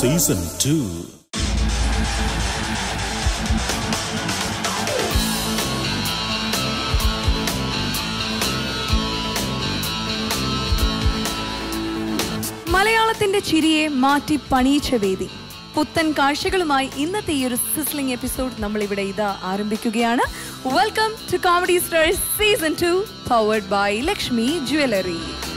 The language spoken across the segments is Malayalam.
സീസൺ ടു മലയാളത്തിന്റെ ചിരിയെ മാറ്റി പണിയിച്ച വേദി പുത്തൻ കാഴ്ചകളുമായി ഇന്നത്തെ ഈ ഒരു സിസ്ലിംഗ് എപ്പിസോഡ് നമ്മൾ ഇവിടെ ഇതാ ആരംഭിക്കുകയാണ് welcome to comedy stars season two powered by Lakshmi jewellery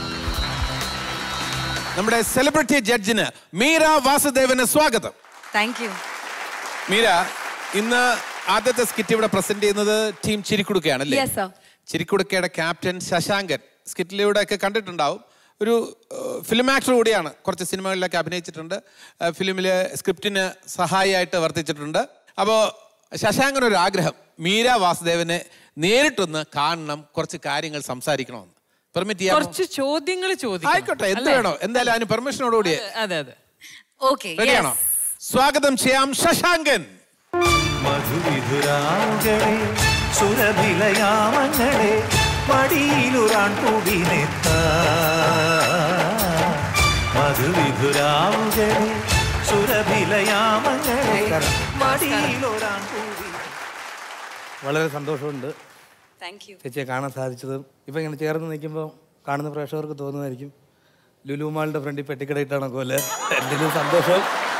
നമ്മുടെ സെലിബ്രിറ്റി ജഡ്ജിന് മീര വാസുദേവന് സ്വാഗതം താങ്ക് യു മീര ഇന്ന് ആദ്യത്തെ സ്കിറ്റ് ഇവിടെ പ്രസന്റ് ചെയ്യുന്നത് ടീം ചിരിക്കുടുക്കയാണ് അല്ലേ Yes, sir. ചിരിക്കുടുക്കയുടെ ക്യാപ്റ്റൻ ശശാങ്കൻ സ്കിറ്റിലൂടെ ഒക്കെ കണ്ടിട്ടുണ്ടാവും ഒരു ഫിലിം ആക്ടർ കൂടിയാണ് കുറച്ച് സിനിമകളിലൊക്കെ അഭിനയിച്ചിട്ടുണ്ട് ഏഹ്, ഫിലിമില് സ്ക്രിപ്റ്റിന് സഹായിയായിട്ട് വർത്തിച്ചിട്ടുണ്ട് അപ്പോൾ ശശാങ്കൻ ഒരു ആഗ്രഹം മീര വാസുദേവനെ നേരിട്ടൊന്ന് കാണണം കുറച്ച് കാര്യങ്ങൾ സംസാരിക്കണമെന്ന് പെർമിറ്റ് ചെയ്യാം കുറച്ച് ചോദ്യങ്ങൾ ചോദിക്കണം ആയിക്കോട്ടെ എന്ത് അല്ലേ? വേണോ എന്തായാലും അതിന് പെർമിഷനോടുകൂടി അതെ അതെ ഓക്കെ റെഡിയാണോ സ്വാഗതം ചെയ്യാം ശശാങ്കൻ മധുവിധുരാങ്ങളെ സുരഭിലയാമങ്ങളെ മടിയിലുറാൻ കൂടിനെത്ത മധുവിധുരാവുകളെ സുരഭിലയാമങ്ങളെ മടിയിലുറാൻ കൂടി വളരെ സന്തോഷമുണ്ട് താങ്ക് യു ചേച്ചിയെ കാണാൻ സാധിച്ചതും ഇപ്പം ഇങ്ങനെ ചേർന്ന് നിൽക്കുമ്പോൾ കാണുന്ന പ്രേക്ഷകർക്ക് തോന്നുമായിരിക്കും ലുലുമാളിൻ്റെ ഫ്രണ്ടിൽ പെട്ടിക്കടയിട്ടാണ് പോലെ എന്തെങ്കിലും സന്തോഷം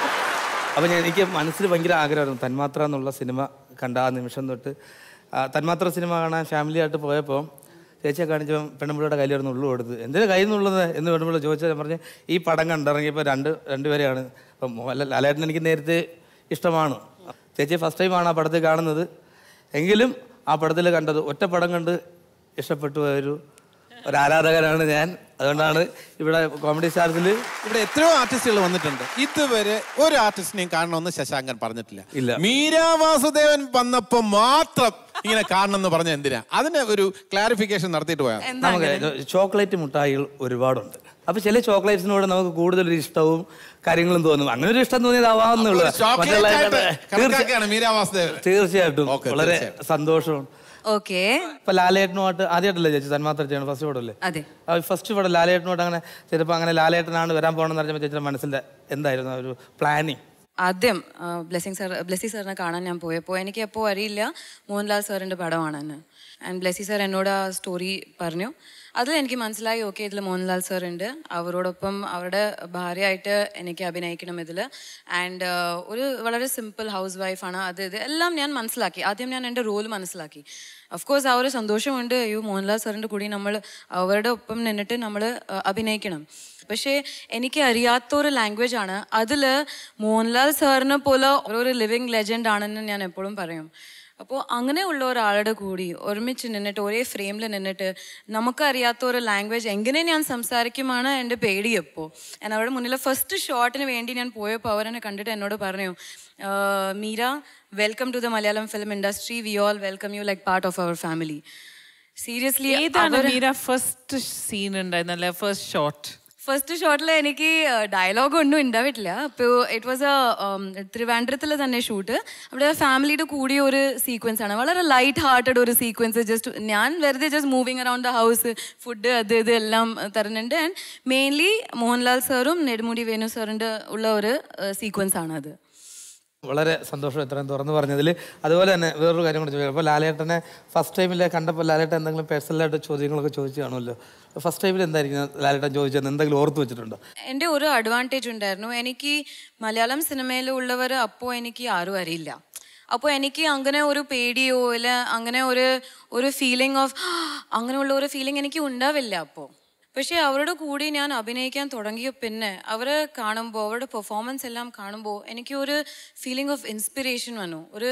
അപ്പം ഞാൻ എനിക്ക് മനസ്സിൽ ഭയങ്കര ആഗ്രഹമായിരുന്നു തന്മാത്ര എന്നുള്ള സിനിമ കണ്ട ആ നിമിഷം തൊട്ട് ആ, തന്മാത്ര സിനിമ കാണാൻ ഫാമിലിയായിട്ട് പോയപ്പോൾ ചേച്ചിയെ കാണിച്ചപ്പോൾ പെണ്ണുമ്പിള്ളയുടെ കയ്യിലായിരുന്നു ഉള്ളു കൊടുത്ത് എന്തിനാ കയ്യിൽ നിന്നുള്ളത് എന്ന് പെണ്ണുമ്പിള്ള ചോദിച്ചാൽ ഞാൻ പറഞ്ഞ് ഈ പടം കണ്ടിറങ്ങിയപ്പോൾ രണ്ട് രണ്ടുപേരെയാണ് അപ്പം മോഹൻലാൽ ലാലേട്ടൻ എനിക്ക് നേരത്തെ ഇഷ്ടമാണ് ചേച്ചി ഫസ്റ്റ് ടൈമാണ് ആ പടത്തിൽ കാണുന്നത് എങ്കിലും ആ പടത്തിൽ കണ്ടത് ഒറ്റ പടം കണ്ട് ഇഷ്ടപ്പെട്ടു പോയ ഒരു ഒരു ആരാധകനാണ് ഞാൻ അതുകൊണ്ടാണ് ഇവിടെ കോമഡി സ്റ്റാർസിൽ ഇവിടെ എത്രയോ ആർട്ടിസ്റ്റുകൾ വന്നിട്ടുണ്ട് ഇതുവരെ ഒരു ആർട്ടിസ്റ്റിനെയും കാണണമെന്ന് ശശാങ്കൻ പറഞ്ഞിട്ടില്ല ഇല്ല. മീര വാസുദേവൻ വന്നപ്പോ മാത്രം ഇങ്ങനെ കാണണം എന്ന് പറഞ്ഞ എന്തിനാ അതിന് ഒരു ക്ലാരിഫിക്കേഷൻ നടത്തിയിട്ട് പോയാ നമുക്ക് ചോക്ലേറ്റ് മുട്ടായികൾ ഒരുപാടുണ്ട് അപ്പൊ ചില ചോക്ലേറ്റ്സിനോട് നമുക്ക് കൂടുതൽ ഒരു ഇഷ്ടവും കാര്യങ്ങളും തോന്നും അങ്ങനെ ഒരു ഇഷ്ടം തോന്നിയതാവാന്നുള്ളൂ ചോക്ലേറ്റ് ആയിട്ട് തീർച്ച- കണക്കാക്കുകയാണ് മീര വാസുദേവൻ തീർച്ചയായിട്ടും Okay, വളരെ തീർച്ചയായിട്ടും. സന്തോഷവും ഓക്കെ ഇപ്പൊ ലാലേട്ടനുമായിട്ട് ആദ്യമായിട്ടല്ലേ ചേച്ചി തന്മാത്ര ചെയ്യണം ഫസ്റ്റ് പടം അല്ലേ അതെ ഫസ്റ്റ് പടം ലാലേട്ടനുമായിട്ട് അങ്ങനെ ചിലപ്പോൾ അങ്ങനെ ലാലേട്ടനാണ് വരാൻ പോകണമെന്ന് പറഞ്ഞപ്പോൾ ചേച്ചിയുടെ മനസ്സിന്റെ എന്തായിരുന്നു ആ ഒരു പ്ലാനിങ് ആദ്യം ബ്ലെസ്സിങ് സാർ ബ്ലെസ്സി സാറിനെ കാണാൻ ഞാൻ പോയപ്പോൾ എനിക്ക് എപ്പോൾ അറിയില്ല മോഹൻലാൽ സാറിൻ്റെ പടമാണെന്ന് ആൻഡ് ബ്ലെസ്സി സാർ എന്നോട് ആ സ്റ്റോറി പറഞ്ഞു അതിൽ എനിക്ക് മനസ്സിലായി ഓക്കെ ഇതിൽ മോഹൻലാൽ സാർ ഉണ്ട് അവരോടൊപ്പം അവരുടെ ഭാര്യയായിട്ട് എനിക്ക് അഭിനയിക്കണം ഇതിൽ ആൻഡ് ഒരു വളരെ സിമ്പിൾ ഹൗസ് വൈഫാണ് അത് ഇത് എല്ലാം ഞാൻ മനസ്സിലാക്കി ആദ്യം ഞാൻ എൻ്റെ റോൾ മനസ്സിലാക്കി ഓഫ് കോഴ്സ് ആ ഒരു സന്തോഷമുണ്ട് അയ്യോ മോഹൻലാൽ സാറിൻ്റെ കൂടി നമ്മൾ അവരുടെ ഒപ്പം നിന്നിട്ട് നമ്മൾ അഭിനയിക്കണം പക്ഷേ എനിക്ക് അറിയാത്ത ഒരു ലാംഗ്വേജ് ആണ് അതിൽ മോഹൻലാൽ സാറിനെ പോലെ ഒരു ലിവിങ് ലെജൻഡ് ആണെന്ന് ഞാൻ എപ്പോഴും പറയും അപ്പോൾ അങ്ങനെയുള്ള ഒരാളുടെ കൂടി ഒരുമിച്ച് നിന്നിട്ട് ഒരേ ഫ്രെയിമിൽ നിന്നിട്ട് നമുക്കറിയാത്ത ഒരു ലാംഗ്വേജ് എങ്ങനെ ഞാൻ സംസാരിക്കുമാണ് എൻ്റെ പേടി എപ്പോൾ ഞാൻ അവരുടെ മുന്നിൽ ഫസ്റ്റ് ഷോട്ടിന് വേണ്ടി ഞാൻ പോയപ്പോൾ അവരെന്നെ കണ്ടിട്ട് എന്നോട് പറഞ്ഞു "ah, Meera welcome to the Malayalam film industry we all welcome you like part of our family seriously ഏതാണ് മീര ഫസ്റ്റ് സീൻ ഉണ്ടായിരുന്നല്ലേ ഫസ്റ്റ് ഷോട്ട് ഫസ്റ്റ് ഷോട്ടിൽ എനിക്ക് ഡയലോഗ് ഒന്നും ഉണ്ടാവിട്ടില്ല അപ്പോൾ ഇറ്റ് വാസ് എ ട്രിവാൻഡ്രത്തിൽ തന്നെ ഷൂട്ട് അവിടെ ഫാമിലിയുടെ കൂടിയ ഒരു സീക്വൻസ് ആണ് വളരെ ലൈറ്റ് ഹാർട്ടഡ് ഒരു സീക്വൻസ് ജസ്റ്റ് ഞാൻ വെറുതെ just moving around the house food അത് ഇത് എല്ലാം തരുന്നുണ്ട് ആൻഡ് മെയിൻലി മോഹൻലാൽ സാറും നെടുമുടി വേണു സാറിൻ്റെ ഉള്ള ഒരു സീക്വൻസ് ആണ് അത് വളരെ സന്തോഷം ഇത്രയും തുറന്നു പറഞ്ഞതിൽ അതുപോലെ തന്നെ വേറൊരു കാര്യം കൂടി ചോദിക്കാം അപ്പോൾ ലാലേട്ടനെ ഫസ്റ്റ് ടൈമിൽ കണ്ടപ്പോൾ ലാലേട്ടൻ എന്തെങ്കിലും പേഴ്സണലായിട്ട് ചോദ്യങ്ങളൊക്കെ ചോദിച്ചു കാണുമല്ലോ ഫസ്റ്റ് ടൈമിൽ എന്തായിരിക്കും ലാലേട്ടൻ ചോദിച്ചത് എന്തെങ്കിലും ഓർത്ത് വെച്ചിട്ടുണ്ടോ എൻ്റെ ഒരു അഡ്വാൻറ്റേജ് ഉണ്ടായിരുന്നു എനിക്ക് മലയാളം സിനിമയിൽ ഉള്ളവർ അപ്പോൾ എനിക്ക് ആരും അറിയില്ല അപ്പോൾ എനിക്ക് അങ്ങനെ ഒരു പേടിയോ ഇല്ല അങ്ങനെ ഒരു ഒരു ഫീലിംഗ് ഓഫ് അങ്ങനെയുള്ള ഒരു ഫീലിംഗ് എനിക്ക് ഉണ്ടാവില്ല അപ്പോൾ പക്ഷേ അവരുടെ കൂടി ഞാൻ അഭിനയിക്കാൻ തുടങ്ങിയ പിന്നെ അവരെ കാണുമ്പോൾ അവരുടെ പെർഫോമൻസ് എല്ലാം കാണുമ്പോൾ എനിക്ക് ഒരു ഫീലിംഗ് ഓഫ് ഇൻസ്പിറേഷൻ വന്നു ഒരു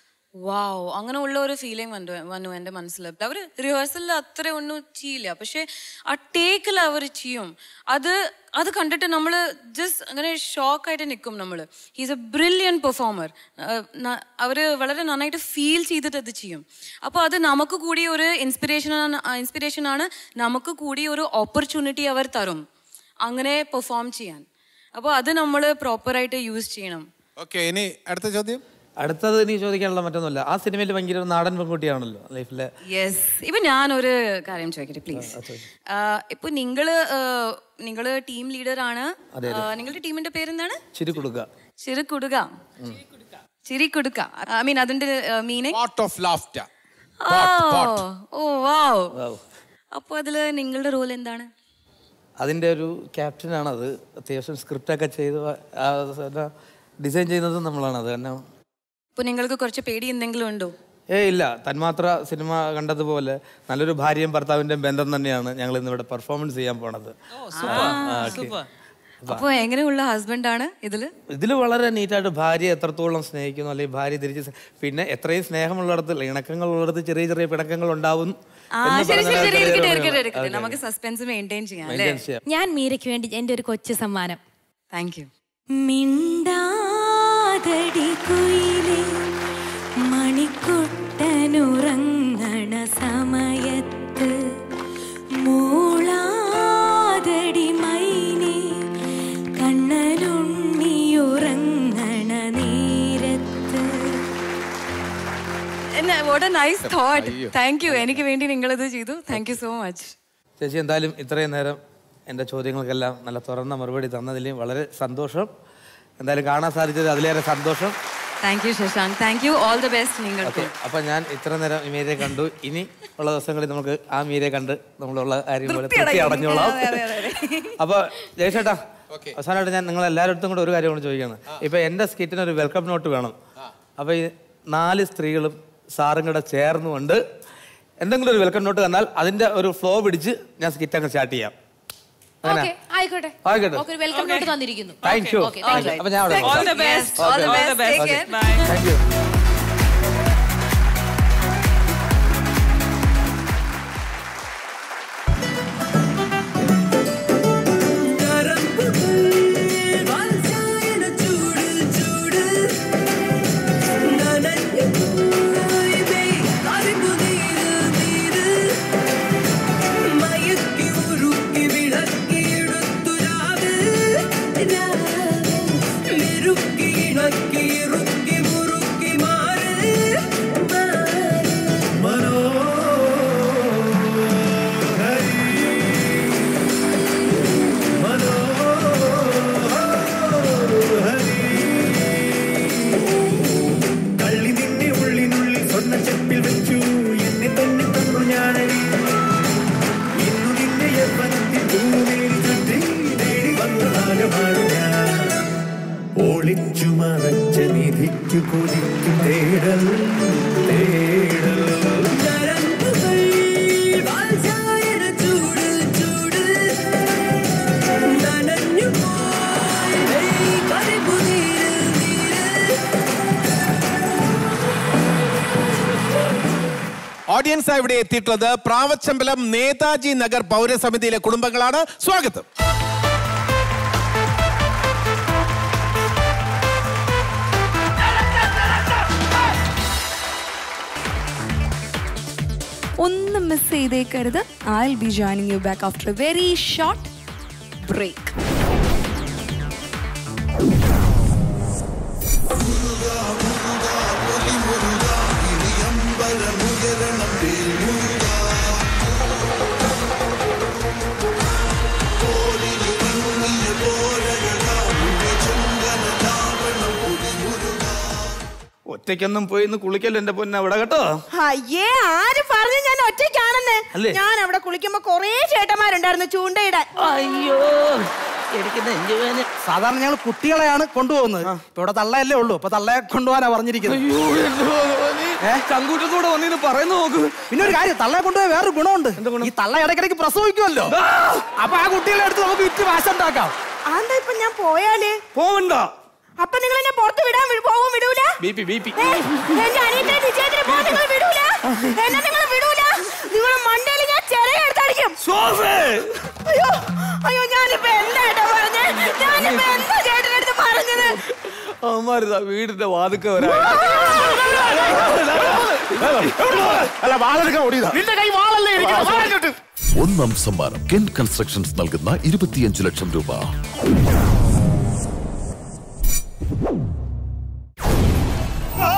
വാവ് അങ്ങനെ ഉള്ള ഒരു ഫീലിംഗ് വന്നു വന്നു എൻ്റെ മനസ്സിൽ അവർ റിഹേഴ്സലിൽ അത്ര ഒന്നും ചെയ്യില്ല പക്ഷേ ആ ടേക്കിൽ അവർ ചെയ്യും അത് അത് കണ്ടിട്ട് നമ്മൾ ജസ്റ്റ് അങ്ങനെ ഷോക്കായിട്ട് നിൽക്കും നമ്മൾ ഹീസ് എ ബ്രില്യൻ പെർഫോമർ അവർ വളരെ നന്നായിട്ട് ഫീൽ ചെയ്തിട്ട് അത് ചെയ്യും അപ്പോൾ അത് നമുക്ക് കൂടി ഒരു ഇൻസ്പിറേഷൻ ഇൻസ്പിറേഷൻ ആണ് നമുക്ക് കൂടി ഒരു ഓപ്പർച്യൂണിറ്റി അവർ തരും അങ്ങനെ പെർഫോം ചെയ്യാൻ അപ്പോൾ അത് നമ്മൾ പ്രോപ്പറായിട്ട് യൂസ് ചെയ്യണം ഓക്കെ ഇനി അടുത്ത ചോദ്യം അടുത്തത് എനിക്ക് ചോദിക്കാനുള്ള മറ്റൊന്നുമില്ല ആ സിനിമയിൽ ഭയങ്കര ഒരു നാടൻ പെൺകുട്ടിയാണല്ലോ ലൈഫിലെ യെസ് ഇപ്പൊ ഞാനൊരു കാര്യം ചോദിക്കട്ടെ പ്ലീസ് ഇപ്പൊ നിങ്ങള് നിങ്ങള് ടീം ലീഡർ ആണ് ആ, നിങ്ങളുടെ ടീമിന്റെ പേരെന്താണ് ചിരി കൊടുക്കുക ചിരി കൊടുക ചിരി കൊടുക്ക ഐ മീൻ അതിന്റെ meaning part of laughter oh wow അപ്പൊ അതില് നിങ്ങളുടെ റോൾ എന്താണ് അതിൻ്റെ ഒരു ക്യാപ്റ്റനാണത് അത്യാവശ്യം സ്ക്രിപ്റ്റൊക്കെ ചെയ്ത് ഡിസൈൻ ചെയ്യുന്നത് നമ്മളാണ് അത് തന്നെ ഇപ്പൊ നിങ്ങൾക്ക് കുറച്ച് പേടി എന്തെങ്കിലും ഉണ്ടോ ഏ ഇല്ല തന്മാത്ര സിനിമ കണ്ടതുപോലെ നല്ലൊരു ഭാര്യയും ഭർത്താവിൻ്റെയും ബന്ധം തന്നെയാണ് ഞങ്ങൾ ഇന്ന് ഇവിടെ പെർഫോമൻസ് ചെയ്യാൻ പോണത് സൂപ്പർ അപ്പൊ എങ്ങനെയുള്ള ഹസ്ബൻഡ് ആണ് ഇതില് ഇതിൽ വളരെ നീറ്റായിട്ട് ഭാര്യ എത്രത്തോളം സ്നേഹിക്കുന്നു അല്ലെങ്കിൽ ഭാര്യ തിരിച്ച് സ്നേ- പിന്നെ എത്രയും സ്നേഹമുള്ളിടത്ത് ഇണക്കങ്ങൾ ഉള്ളിടത്ത് ചെറിയ ചെറിയ പിണക്കങ്ങൾ ഉണ്ടാവും ആ എന്ന് ശരി ശരി പറഞ്ഞാൽ ശരി ഇരിക്കട്ടെ ചെറിയൊരു ഇരിക്കട്ടെ ഇരിക്കട്ടെ അതെ, നമുക്ക് സസ്പെൻസ് മെയിൻറ്റെയിൻ ചെയ്യാം അല്ലേ maintain ചെയ്യാം. ഞാൻ മീരയ്ക്ക് വേണ്ടി എൻ്റെ ഒരു കൊച്ചു സമ്മാനം താങ്ക് യു മിണ്ടാതടി കുയിലേ മണിക്കുട്ടനുറങ്ങണ സമയത്ത് മൂളാതടി മൈനേ കണ്ണനുണ്ണിയുറങ്ങണ നേരത്ത് what a nice thought thank you എനിക്ക് വേണ്ടി നിങ്ങളിത് ചെയ്തു താങ്ക് യു സോ മച്ച് ചേച്ചി എന്തായാലും ഇത്രയും നേരം എൻ്റെ ചോദ്യങ്ങൾക്കെല്ലാം നല്ല തുറന്ന മറുപടി തന്നതിൽ വളരെ സന്തോഷം എന്തായാലും കാണാൻ സാധിച്ചത് അതിലേറെ സന്തോഷം thank you Sashank thank you all the best നിങ്ങൾക്ക് ഓക്കെ അപ്പൊ ഞാൻ ഇത്ര നേരം ഈ മീരയെ കണ്ടു ഇനി ഉള്ള ദിവസങ്ങളിൽ നമുക്ക് ആ മീരയെ കണ്ട് നമ്മളുള്ള കാര്യം പോലെ തൃപ്തി അടഞ്ഞോളാം അപ്പൊ ജയശേട്ടാ അവസാനമായിട്ട് ഞാൻ നിങ്ങൾ എല്ലാവരുടെ കൂടെ ഒരു കാര്യം കൂടി ചോദിക്കുകയാണ് ഇപ്പൊ എന്റെ സ്കിറ്റിന് ഒരു വെൽക്കം നോട്ട് വേണം അപ്പൊ ഈ നാല് സ്ത്രീകളും സാറും കൂടെ ചേർന്നുകൊണ്ട് എന്തെങ്കിലും ഒരു വെൽക്കം നോട്ട് തന്നാൽ അതിന്റെ ഒരു ഫ്ലോ പിടിച്ച് ഞാൻ സ്കിറ്റ് അങ്ങ് സ്റ്റാർട്ട് ചെയ്യാം അങ്ങനെ ഓക്കെ ആയിക്കോട്ടെ ആയിക്കോട്ടെ ഓക്കെ വെൽക്കം നോട്ട് തന്നിരിക്കുന്നു thank you Okay, thank you. അപ്പൊ ഞാൻ അവിടെ all the best all the all best. The best Take care. Bye thank you കള്ളി നിന്നെ ഉള്ളിനുള്ളിൽ സ്വർണ്ണ ചെപ്പിൽ വെച്ചു എന്നെ തന്നെ തന്നു ഞാനടി ഇന്നു നിന്നെ യൗവനത്തിൽ പൂവേലി ചുറ്റി തേടി വന്ന നാഗമാണ് ഞാൻ ഒളിച്ചു മറച്ച നിധിക്കു കൊതിക്കും തേടൽ തേടൽ ഓഡിയൻസ് ഇവിടെ എത്തിയിട്ടുള്ളത് പ്രാവച്ചമ്പലം നേതാജി നഗർ പൗരസമിതിയിലെ കുടുംബങ്ങളാണ് സ്വാഗതം ഒന്നും മിസ് ചെയ്തേക്കരുത് I will be joining you back after a very short break ഒറ്റയ്ക്കൊന്നും പോയി ഇന്ന് കുളിക്കല്ലോ എന്റെ പൊന്നെ അവിടെ കേട്ടോ അയ്യേ ആര് പറഞ്ഞു ഞാൻ ഒറ്റയ്ക്കാണെന്ന് അല്ലേ? ഞാൻ അവിടെ കുളിക്കുമ്പോ കൊറേ ചേട്ടന്മാരുണ്ടായിരുന്നു ചൂണ്ടയിടാൻ അയ്യോ എനിക്ക് നെഞ്ചുവേന സാധാരണ ഞങ്ങൾ കുട്ടികളെയാണ് കൊണ്ടുപോകുന്നത് ഇപ്പൊ ഇവിടെ തള്ളയല്ലേ ഉള്ളൂ അപ്പൊ തള്ളയെ കൊണ്ടുപോകാനാ പറഞ്ഞിരിക്കുന്നത് ചങ്കൂറ്റത്തോടെ വന്നിന്ന് പറയുന്നു നോക്ക് പിന്നെ ഒരു കാര്യം തള്ളയെ കൊണ്ടുപോയി വേറൊരു ഗുണമുണ്ട് ഈ തള്ള ഇടയ്ക്കിടയ്ക്ക് പ്രസവിക്കുമല്ലോ അപ്പൊ ആ കുട്ടികളെ എടുത്ത് നമുക്ക് വിറ്റ് വാശുണ്ടാക്കാം അതെന്താ ഇപ്പൊ ഞാൻ പോയാല് പോവണ്ട അപ്പൊ നിങ്ങൾ എന്നെ പുറത്ത് വിടാൻ വി- പോവും വിടൂല ബി പി ബി പി ഏ, എന്റെ അനിയത്തെ വിജയത്തിന് പോ നിങ്ങൾ വിടൂല എന്നെ നിങ്ങൾ വിടൂല നിങ്ങളെ മണ്ടയിൽ ഞാൻ ചെറിയ എടുത്തടിക്കും അയ്യോ അയ്യോ ഞാനിപ്പോ എന്താ ഏട്ടാ പറഞ്ഞേ ഞാനിപ്പോ എന്താ ചേട്ടനടുത്ത് പറഞ്ഞത് അവന്മാരിതാ വീടിന്റെ വാതുക്ക വരാ അല്ല വാളെടുക്കാൻ ഓടിയതാ നിന്റെ കൈ വാളല്ലേ ഇരിക്കുന്നത്? വാ ഇങ്ങോട്ട്. ഒന്നാം സമ്മാനം കെൻ കൺസ്ട്രക്ഷൻസ് നൽകുന്ന ഇരുപത്തിയഞ്ച് ലക്ഷം രൂപ ആ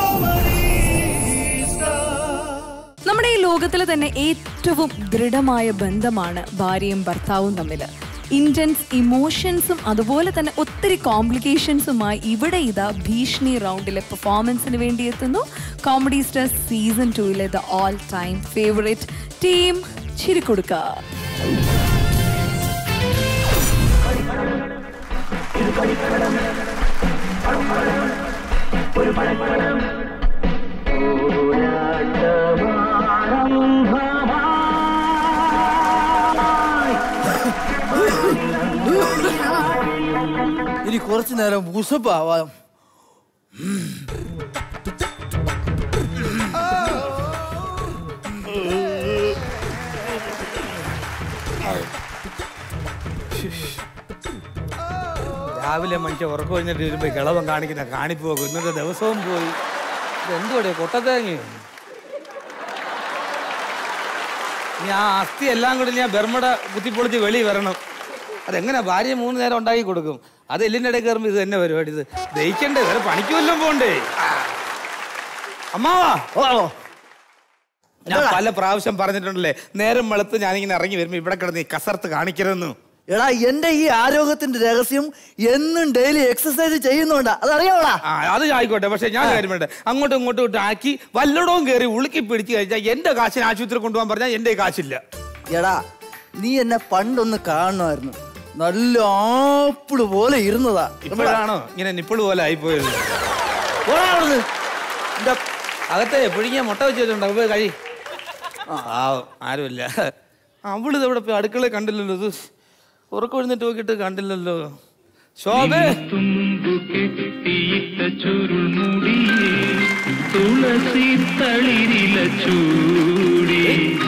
ലോകത്തിലെ തന്നെ ഏറ്റവും ദൃഢമായ ബന്ധമാണ് ഭാര്യയും ഭർത്താവും തമ്മിൽ ഇൻറ്റൻസ് ഇമോഷൻസും അതുപോലെ തന്നെ ഒത്തിരി കോംപ്ലിക്കേഷൻസുമായി ഇവിടെ ഇതാ ഭീഷണി റൗണ്ടിലെ പെർഫോമൻസിന് വേണ്ടി എത്തുന്നു കോമഡി സ്റ്റാർ സീസൺ ടൂയിലെ the all time favourite team ചിരിക്കൊടുക്ക ഇനി കുറച്ചു നേരം മുസപ്പാവാം രാവിലെ മനുഷ്യ ഉറക്കം കഴിഞ്ഞിട്ട് വരുമ്പോ കിളവൻ കാണിക്കുന്ന കാണിപ്പോകും ഇന്നത്തെ ദിവസവും പോയി എന്തുവാടേ കൊട്ടത്തേങ്ങ നീ ആ അസ്ഥി എല്ലാം കൂടി ഞാൻ ബർമട കുത്തിപ്പൊളിച്ച് വെളി വരണം അതെങ്ങനെ ഭാര്യ മൂന്ന് നേരം ഉണ്ടാക്കി കൊടുക്കും അത് എല്ലിൻ്റെ ഇടയിൽ കയറുമ്പോൾ ഇത് തന്നെ പരിപാടി ഇത് ദഹിക്കണ്ടേ വേറെ പണിക്ക് വല്ലതും പോണ്ടേ അമ്മാവാ ഓ ഞാൻ പല പ്രാവശ്യം പറഞ്ഞിട്ടുണ്ടല്ലേ നേരം വെളുത്ത് ഞാനിങ്ങനെ ഇറങ്ങി വരുമ്പോ ഇവിടെ കിടന്ന് ഈ കസർത്ത് കാണിക്കരുതെന്ന് എടാ എന്റെ ഈ ആരോഗ്യത്തിന്റെ രഹസ്യം എന്നും ഡെയിലി എക്സസൈസ് ചെയ്യുന്നുണ്ടാ അതറിയാവടാ ആ അത് ആയിക്കോട്ടെ പക്ഷെ ഞാൻ കാര്യം വേണ്ട അങ്ങോട്ടും ഇങ്ങോട്ടും ഇട്ട് ആക്കി വല്ലടവും കയറി ഉളുക്കി പിടിച്ച് കഴിച്ചാൽ എന്റെ കാശിന് ആശുപത്രി കൊണ്ടുപോകാൻ പറഞ്ഞാൽ എന്റെ കാശില്ല എടാ നീ എന്നെ പണ്ടൊന്ന് കാണണമായിരുന്നു നല്ല ആപ്പിള് പോലെ ഇരുന്നതാ ഇപ്പോഴാണോ ഇങ്ങനെ നിപ്പിള് പോലെ ആയിപ്പോയത് പോടാ അവിടുന്ന്. എന്റെ അകത്തെ പുഴുങ്ങിയ മുട്ട വെച്ച് വെച്ചിട്ടുണ്ടോ പോയി കഴി ആ ആരുമില്ല അവളിത് എവിടെ പോയി അടുക്കള കണ്ടില്ലല്ലോ ഇത് ഉറക്കം എഴുന്നിട്ട് നോക്കിയിട്ട് കണ്ടില്ലല്ലോ ശോഭേ തുമ്പു കെട്ടിയിട്ട ചുരുൾമുടിയേ തുളസി തളിരില ചൂടി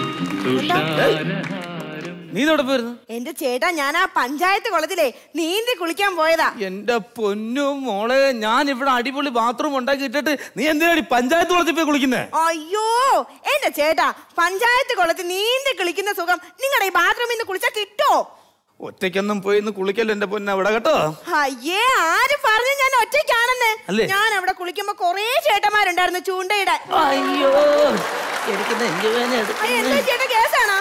തുഷാരഹാരം നീ ഇതോടെ പോയിരുന്നു എന്റെ ചേട്ടാ ഞാൻ ആ പഞ്ചായത്ത് കുളത്തിലെ നീന്തി കുളിക്കാൻ പോയതാ എന്റെ പൊന്നു മോളെ ഞാൻ ഇവിടെ അടിപൊളി ബാത്റൂം ഉണ്ടാക്കി ഇട്ടിട്ട് നീ എന്തിനാടി പഞ്ചായത്ത് കുളത്തിൽ പോയി കുളിക്കുന്നേ അയ്യോ എന്റെ ചേട്ടാ പഞ്ചായത്ത് കുളത്തിൽ നീന്തി കുളിക്കുന്ന സുഖം നിങ്ങളുടെ ഈ ബാത്റൂമിൽ നിന്ന് കുളിച്ചാ കിട്ടോ ഒറ്റയ്ക്കൊന്നും പോയി ഇന്ന് കുളിക്കല്ലോ എന്റെ പൊന്നെ അവിടെ കേട്ടോ അയ്യേ ആര് പറഞ്ഞു ഞാൻ ഒറ്റയ്ക്കാണെന്ന് അല്ലേ? ഞാൻ അവിടെ കുളിക്കുമ്പോ കൊറേ ചേട്ടന്മാരുണ്ടായിരുന്നു ചൂണ്ടയിടാൻ അയ്യോ എനിക്ക് നെഞ്ചുവേദന അയ്യോ, എന്താ ചേട്ടാ കേസാണോ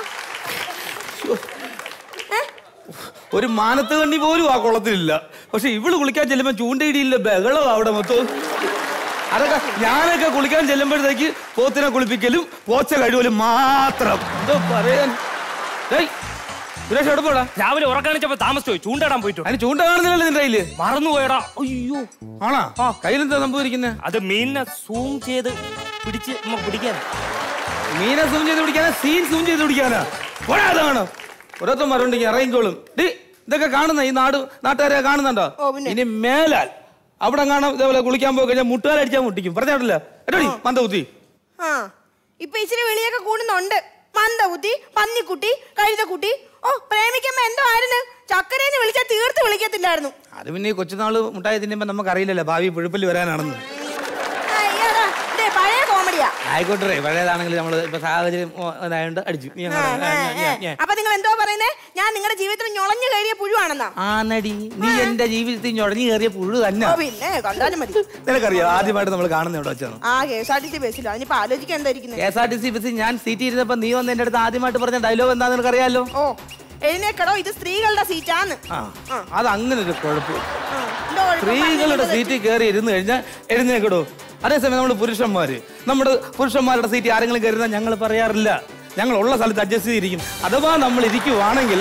ഒരു മാനത്ത് കണ്ണി പോലും ആ കുളത്തിലില്ല പക്ഷെ ഇവള് കുളിക്കാൻ ചെല്ലുമ്പോ ചൂണ്ടയിടിയില്ല ബഹളം അവിടെ മൊത്തം അതൊക്കെ ഞാനൊക്കെ കുളിക്കാൻ ചെല്ലുമ്പോഴത്തേക്ക് പോത്തിനെ കുളിപ്പിക്കലും പോച്ച കഴിവലും മാത്രം എന്തോ പറയാൻ ഡേയ്, സുരേഷ് എവിടെ പോടാ രാവിലെ ഉറക്കാണിച്ചപ്പോ താമസിച്ചു പോയി ചൂണ്ടിടാൻ പോയിട്ടു അതിന് ചൂണ്ട കാണുന്നില്ലല്ലോ നിന്റെ കയ്യില് മറന്നുപോയടാ അയ്യോ ആണാ കയ്യിലെന്താ സംഭവിക്കുന്നത് അത് മീനിനെ സൂം ചെയ്ത് പിടിച്ച് നമ്മ പിടിക്കാൻ മീനെ സൂം ചെയ്ത് പിടിക്കാനാ സീൻ സൂം ചെയ്ത് പിടിക്കാനാ പോടാ അതാണ് ഓരോരുത്തന്മാരുണ്ടെങ്കിൽ ഇറങ്ങിക്കോളും ഡി ഇതൊക്കെ കാണുന്ന ഈ നാട് നാട്ടുകാരെ കാണുന്നുണ്ടോ ഇനി മേലാൽ അവിടെ കാണാം ഇതേപോലെ കുളിക്കാൻ പോയി കഴിഞ്ഞാൽ മുട്ടുകാരടിച്ചാൽ മുട്ടിക്കും പറഞ്ഞിട്ടില്ല എടോടി മന്ദബുദ്ധി ആ ഇപ്പൊ ഇച്ചിരി വെളിയൊക്കെ കൂടുന്നുണ്ട് മന്ദബുദ്ധി പന്നിക്കുട്ടി കഴുതക്കുട്ടി ഓ പ്രേമിക്കുമ്പോ എന്തോ ആയിരുന്നു ചക്കരേന്ന് വിളിച്ചാൽ തീർത്ത് വിളിക്കത്തില്ലായിരുന്നു അത് പിന്നെ ഈ കൊച്ചുനാള് മുട്ടായി തിന്നുമ്പോ നമുക്ക് അറിയില്ലല്ലോ ഭാവി പുഴുപ്പല് വരാനാണെന്ന് അയ്യടാ ദേ പഴയ കോമഡിയാ ആയിക്കോട്ടെ പഴയതാണെങ്കിൽ നമ്മൾ ഇപ്പൊ സാഹചര്യം ഓ, ഇതായോണ്ട് അടിച്ചു നീ അങ്ങോട്ട് ആ, ഞാൻ- ആ, ഞാൻ- ഞാൻ- അപ്പൊ നിങ്ങൾ എന്തോ പറയുന്നേ ഞാൻ നിങ്ങളുടെ ജീവിതത്തിൽ ഞൊളഞ്ഞു കയറിയ പുഴുവാണെന്നാ ആ നടി നീ എന്റെ ജീവിതത്തിൽ ഞൊടഞ്ഞു കയറിയ പുഴു തന്നെ ഓ, പിന്നെ കണ്ടാലും മതി നിനക്കറിയാം ആദ്യമായിട്ട് നമ്മൾ കാണുന്ന എവിടെ വെച്ചാണ് ആ K S R T C ബസ്സിലോ അതിനിപ്പോ ആലോചിക്കാൻ എന്താ ഇരിക്കുന്നത് K S R T C ബസ്സിൽ ഞാൻ സീറ്റ് ഇരുന്നപ്പോ നീ വന്ന് എന്റെ അടുത്ത് ആദ്യമായിട്ട് പറഞ്ഞ ഡയലോഗ് എന്താന്ന് നിനക്കറിയാലോ ഓ എഴുന്നേക്കടോ ഇത് സ്ത്രീകളുടെ സീറ്റാന്ന് ആ അത് അങ്ങനെ ഒരു കുഴപ്പം ആ, എന്തോ കുഴപ്പം? സ്ത്രീകളുടെ സീറ്റിൽ കയറി ഇരുന്ന് കഴിഞ്ഞാൽ എഴുന്നേക്കടോ അതേസമയം നമ്മൾ പുരുഷന്മാര് നമ്മുടെ പുരുഷന്മാരുടെ സീറ്റിൽ ആരെങ്കിലും കയറുന്ന ഞങ്ങൾ പറയാറില്ല ഞങ്ങൾ ഉള്ള സ്ഥലത്ത് അഡ്ജസ്റ്റ് ചെയ്തിരിക്കും അഥവാ നമ്മൾ ഇരിക്കുവാണെങ്കിൽ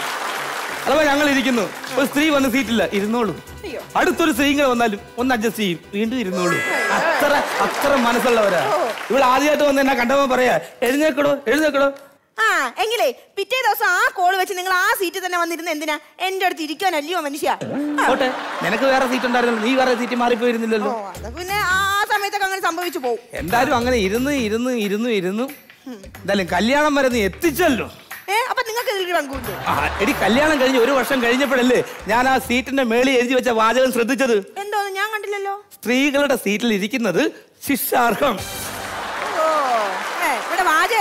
അഥവാ ഞങ്ങൾ ഇരിക്കുന്നു ഒരു സ്ത്രീ വന്ന് സീറ്റില്ല ഇരുന്നോളൂ അടുത്തൊരു സ്ത്രീ ഇങ്ങനെ വന്നാലും ഒന്ന് അഡ്ജസ്റ്റ് ചെയ്യും വീണ്ടും ഇരുന്നോളൂ അത്ര അത്ര മനസ്സുള്ളവരാ ഇവിടെ ആദ്യമായിട്ട് വന്ന് എന്നെ കണ്ടപ്പോ പറയാ എഴുന്നേക്കടോ എഴുന്നേക്കടോ ആ എങ്കിലേ പിറ്റേ ദിവസം ആ കോള് വെച്ച് നിങ്ങൾ ആ സീറ്റിൽ തന്നെ വന്നിരുന്ന എന്തിനാ എന്റെ അടുത്ത് ഇരിക്കാനല്ലയോ മനുഷ്യ പോട്ടെ നിനക്ക് വേറെ സീറ്റ് ഉണ്ടായിരുന്നല്ലോ നീ വേറെ സീറ്റ് മാറിപ്പോയിരുന്നില്ലല്ലോ അത് പിന്നെ ആ സമയത്തൊക്കെ അങ്ങനെ സംഭവിച്ചു പോകും എന്തായാലും അങ്ങനെ ഇരുന്ന് ഇരുന്ന് ഇരുന്ന് ഇരുന്നു എന്തായാലും കല്യാണം വരെ നീ എത്തിച്ചല്ലോ ഏ അപ്പൊ നിങ്ങൾക്ക് ഇതിൽ പങ്കുണ്ട് ആ, എടി കല്യാണം കഴിഞ്ഞ് ഒരു വർഷം കഴിഞ്ഞപ്പോഴല്ലേ ഞാൻ ആ സീറ്റിന്റെ മേളിൽ എഴുതി വെച്ച വാചകം ശ്രദ്ധിച്ചത് എന്തോന്ന് ഞാൻ കണ്ടില്ലല്ലോ സ്ത്രീകളുടെ സീറ്റിൽ ഇരിക്കുന്നത് ശിക്ഷാർഹം ഓ ഏ ഇവിടെ വാചകം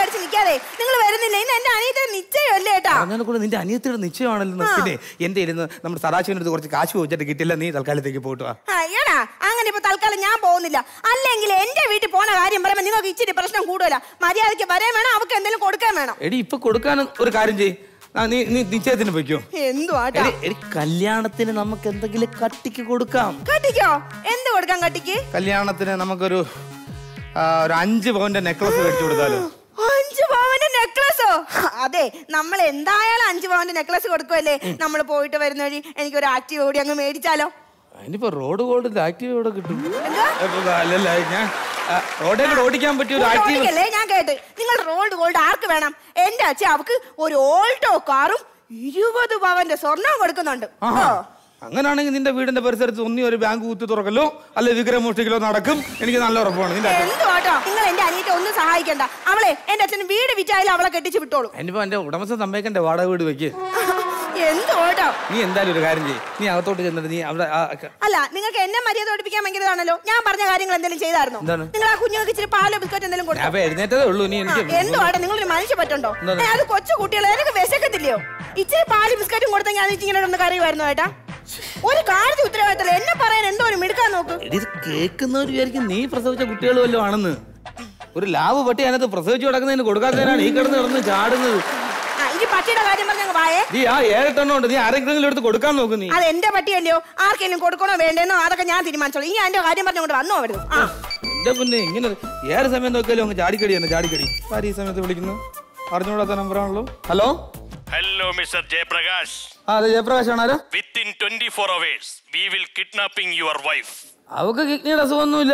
പേടിച്ച് നിൽക്കാതെ നിങ്ങൾ വരുന്നില്ല ഇന്ന് എന്റെ അനിയത്തെ നിശ്ചയമല്ലേ ഏട്ടാ പറഞ്ഞാൽ കൂടെ നിന്റെ അനിയത്തിയുടെ നിശ്ചയമാണല്ലോ പിന്നെ എന്റെ ഇരുന്ന് നമ്മുടെ സദാശിവന്റെ അടുത്ത് കുറച്ച് കാശ് ചോദിച്ചിട്ട് കിട്ടില്ല നീ തൽക്കാലത്തേക്ക് പോയിട്ട് വാ ആ, എടാ അങ്ങനെ ഇപ്പൊ തൽക്കാലം ഞാൻ പോകുന്നില്ല അല്ലെങ്കിൽ എന്റെ വീട്ടിൽ പോണ കാര്യം പറയുമ്പോ നിങ്ങൾക്ക് ഇച്ചിരി പ്രശ്നം കൂടുതല മര്യാദയ്ക്ക് വരാൻ വേണം അവർക്ക് എന്തെങ്കിലും കൊടുക്കാൻ വേണം എടി ഇപ്പൊ കൊടുക്കാൻ ഒരു കാര്യം ചെയ് ആ, നീ നീ നിശ്ചയത്തിന് പൊയ്ക്കോ എന്തുവാട്ടാ എടി, എടി കല്യാണത്തിന് നമുക്ക് എന്തെങ്കിലും കട്ടിക്ക് കൊടുക്കാം കട്ടിക്കോ എന്ത് കൊടുക്കാൻ കട്ടിക്ക് കല്യാണത്തിന് നമുക്കൊരു ആ, ഒരു അഞ്ച് പവന്റെ നെക്ലസ് മേടിച്ചു കൊടുത്താലോ അഞ്ചു പവന്റെ നെക്ലസോ അതെ നമ്മൾ എന്തായാലും അഞ്ചു പവന്റെ നെക്ലസ് കൊടുക്കുമല്ലേ നമ്മൾ പോയിട്ട് വരുന്ന വഴി എനിക്ക് ഒരു ആക്റ്റീവ് കൂടി അങ്ങ് മേടിച്ചാലോ അതിനിപ്പോ റോഡ് ഗോൾഡ് ആക്റ്റീവ് ഇവിടെ കിട്ടും അപ്പൊ അല്ലല്ല ഞാൻ ആ, റോഡേ കൂടെ ഓടിക്കാൻ പറ്റിയ ഒരു ആക്റ്റീവ് ഓടിക്കല്ലേ ഞാൻ കേട്ട് നിങ്ങൾ റോൾഡ് ഗോൾഡ് ആർക്ക് വേണം എന്റെ അച്ഛൻ അവക്ക് ഒരു ഓൾട്ടോ കാറും ഇരുപത് പവന്റെ സ്വർണം കൊടുക്കുന്നുണ്ട് ആഹാ. ഓ. അങ്ങനാണെങ്കിൽ നിന്റെ വീടിന്റെ പരിസരത്ത് ഒന്നി ഒരു ബാങ്ക് കുത്തി തുറക്കലോ അല്ലെ വിഗ്രഹം മോഷ്ടിക്കലോ നടക്കും എനിക്ക് നല്ല ഉറപ്പാണ് നിന്റെ എന്തുവാട്ടോ നിങ്ങൾ എന്റെ അനിയത്തെ ഒന്നും സഹായിക്കണ്ട അവളെ എന്റെ അച്ഛൻ വീട് വിറ്റായാലും അവളെ കെട്ടിച്ച് വിട്ടോളൂ അതിനിപ്പോ എന്റെ ഉടമസ്ഥൻ സമ്മതിക്കണ്ടേ വാടക വീട് വെക്ക് എന്തുവാട്ടോ നീ എന്തായാലും ഒരു കാര്യം ചെയ്യ് നീ അകത്തോട്ട് ചെന്നിട്ട് നീ അവിടെ ആ ക- അല്ല നിങ്ങൾക്ക് എന്നെ മര്യാദ പഠിപ്പിക്കാൻ ഭയങ്കരതാണല്ലോ ഞാൻ പറഞ്ഞ കാര്യങ്ങൾ എന്തെങ്കിലും ചെയ്തായിരുന്നോ എന്താണ്? നിങ്ങൾ ആ കുഞ്ഞുങ്ങൾക്ക് ഇച്ചിരി പാലോ ബിസ്ക്കറ്റ് എന്തെങ്കിലും ഞാൻ കൊടുത്തോ ഇപ്പൊ എഴുന്നേറ്റതേ ഉള്ളൂ നീ എനിക്ക് എന്തുവാട്ടെ നിങ്ങളൊരു മനുഷ്യ പറ്റുണ്ടോ എന്താണ്? ഏ, അത് കൊച്ചു കുട്ടികളെ എനിക്ക് വിശക്കത്തില്ലയോ ഇച്ചിരി പാല് ബിസ്ക്കറ്റും കൊടുത്താൽ ഞാൻ ഇങ്ങനെ ഒന്ന് കറിയുമായിരുന്നു ഏട്ടാ ഒരു കാര്യത്തിൽ ഉത്തരവാദിത്തമില്ല എന്നെ പറയാൻ എന്തോ ഒരു മിടുക്കാൻ നോക്ക് എടി, ഇത് കേൾക്കുന്നവർ വിചാരിക്കും നീ പ്രസവിച്ച കുട്ടികൾ വല്ലതും ആണെന്ന് ഒരു ലാവ് പട്ടി അതിനകത്ത് പ്രസവിച്ചു കിടക്കുന്നതിന് കൊടുക്കാത്തതിനാണ് ഈ കിടന്ന് കിടന്ന് ചാടുന്നത് ആ, ഇനി പട്ടിയുടെ കാര്യം പറഞ്ഞ വായേ നീ ആ ഏഴെട്ടെണ്ണം ഉണ്ട് നീ ആരെങ്കിലും എടുത്ത് കൊടുക്കാൻ നോക്ക് നീ അത് എന്റെ പട്ടിയല്ലയോ ആർക്കെങ്കിലും കൊടുക്കണോ വേണ്ടേന്നോ അതൊക്കെ ഞാൻ തീരുമാനിച്ചോളൂ ഇനി എന്റെ കാര്യം പറഞ്ഞുകൊണ്ട് വന്നോ വരുന്നു ആ എന്റെ പിന്നെ ഇങ്ങനെ ഏത് സമയം നോക്കിയാലും അങ്ങ് ചാടിക്കടി തന്നെ ചാടിക്കടി ആര് ഈ സമയത്ത് വിളിക്കുന്നു അറിഞ്ഞുകൂടാത്ത നമ്പറാണല്ലോ ഹലോ ഹലോ മിസ്റ്റർ ജയപ്രകാശ് ആ അതെ ജയപ്രകാശ് ആണ് ആരാ within twenty four hours we will kidnapping your wife അവക്ക് കിഡ്നിയുടെ അസുഖമൊന്നുമില്ല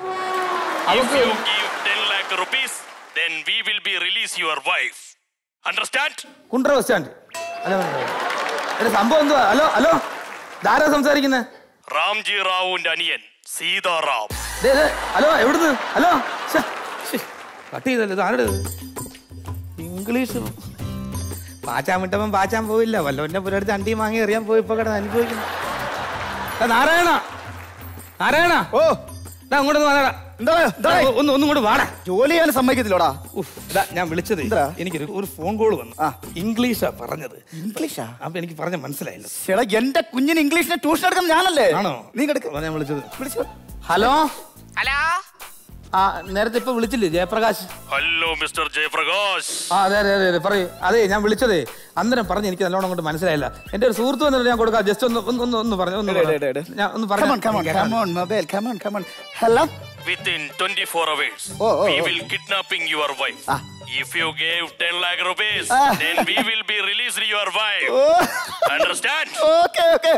If you give 10 lakh rupees, then we will be release your wife. Understand? Kundara bus stand hello എന്റെ സംഭവം എന്തുവാ ഹലോ ഹലോ ധാരാ സംസാരിക്കുന്നത് റാംജി റാവുവിന്റെ അനിയൻ സീതാറാം ഹലോ എവിടുന്ന് ഹലോ ശ്ശെ, ശ്ശെ, കട്ട് ചെയ്തല്ലോ ഇത് ആരുടെ ഇംഗ്ലീഷ് പാച്ചാൻ വിട്ടവൻ പാച്ചാൻ പോയില്ല വല്ലവന്റെ പുരടുത്ത് അണ്ടി വാങ്ങി എറിയാൻ പോയി ഇപ്പൊ കിടന്ന് അനുഭവിക്കുന്നു എടാ, നാരായണ നാരായണ ഓ അങ്ങോട്ട് വാടാ ഒന്ന് ഒന്നും കൂടെ വാടാ ജോലി ചെയ്യാൻ സമ്മതിക്കത്തില്ലോടാ ഞാൻ വിളിച്ചത് എനിക്കൊരു ഒരു ഫോൺ കോൾ വന്നു ഇംഗ്ലീഷാ പറഞ്ഞത് ഇംഗ്ലീഷാ അപ്പൊ എനിക്ക് പറഞ്ഞ മനസ്സിലായില്ല ചേട്ടാ എന്റെ കുഞ്ഞിന് ഇംഗ്ലീഷിന് ട്യൂഷൻ എടുക്കുന്ന ഞാനല്ലേ ആണോ നീ എടുക്ക ഞാൻ വിളിച്ചത് ഹലോ ഹലോ ആ നേരത്തെ ഇപ്പൊ വിളിച്ചില്ലേ ജയപ്രകാശ് ഹലോ മിസ്റ്റർ ജയപ്രകാശ് ആ അതെ അതെ അതെ അതെ പറയൂ അതെ ഞാൻ വിളിച്ചതേ അന്നേരം പറഞ്ഞു എനിക്ക് നല്ലോണം കൊണ്ട് മനസ്സിലായില്ല എന്റെ ഒരു സുഹൃത്ത് വന്നിട്ട് ഞാൻ കൊടുക്കാം ജസ്റ്റ് ഒന്ന് ഒന്ന് ഒന്ന് ഒന്ന് പറഞ്ഞു ഒന്ന് പറഞ്ഞു ഞാൻ ഒന്ന് പറഞ്ഞു mobile come on come on hello Within 24 hours, Oh, oh, we oh. will kidnapping your wife. If you gave 10 lakh rupees, Ah. then we will be released your wife. Understand? Okay okay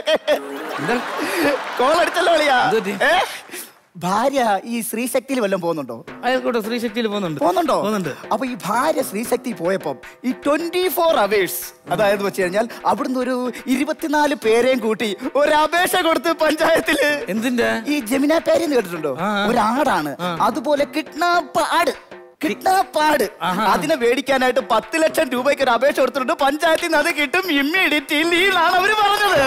call അടിച്ചല്ലോ അളിയാ ഏ? ഭാര്യ ഈ ശ്രീശക്തിയിൽ വല്ലതും പോകുന്നുണ്ടോ ആയിക്കോട്ടെ ശ്രീശക്തിയിൽ പോകുന്നുണ്ട് പോകുന്നുണ്ടോ പോകുന്നുണ്ട് അപ്പൊ ഈ ഭാര്യ ശ്രീശക്തി പോയപ്പം ഈ ട്വന്റി ഫോർ അവേഴ്സ് അതായത് വെച്ച് കഴിഞ്ഞാൽ അവിടുന്ന് ഒരു ഇരുപത്തിനാല് പേരെയും കൂട്ടി ഒരു അപേക്ഷ കൊടുത്ത് പഞ്ചായത്തില് എന്തിന്റെ ഈ ജമിന പേര് കേട്ടിട്ടുണ്ടോ ഒരു ആടാണ് അതുപോലെ കിഡ്നാപ്പ് ആട് കിഡ്നാപ്പ് ആട് അതിനെ മേടിക്കാനായിട്ട് പത്ത് ലക്ഷം രൂപയ്ക്ക് ഒരു അപേക്ഷ കൊടുത്തിട്ടുണ്ട് പഞ്ചായത്തിൽ നിന്ന് അത് കിട്ടും ഇമ്മീഡിയറ്റ് ലീവാണ് അവര് പറഞ്ഞത്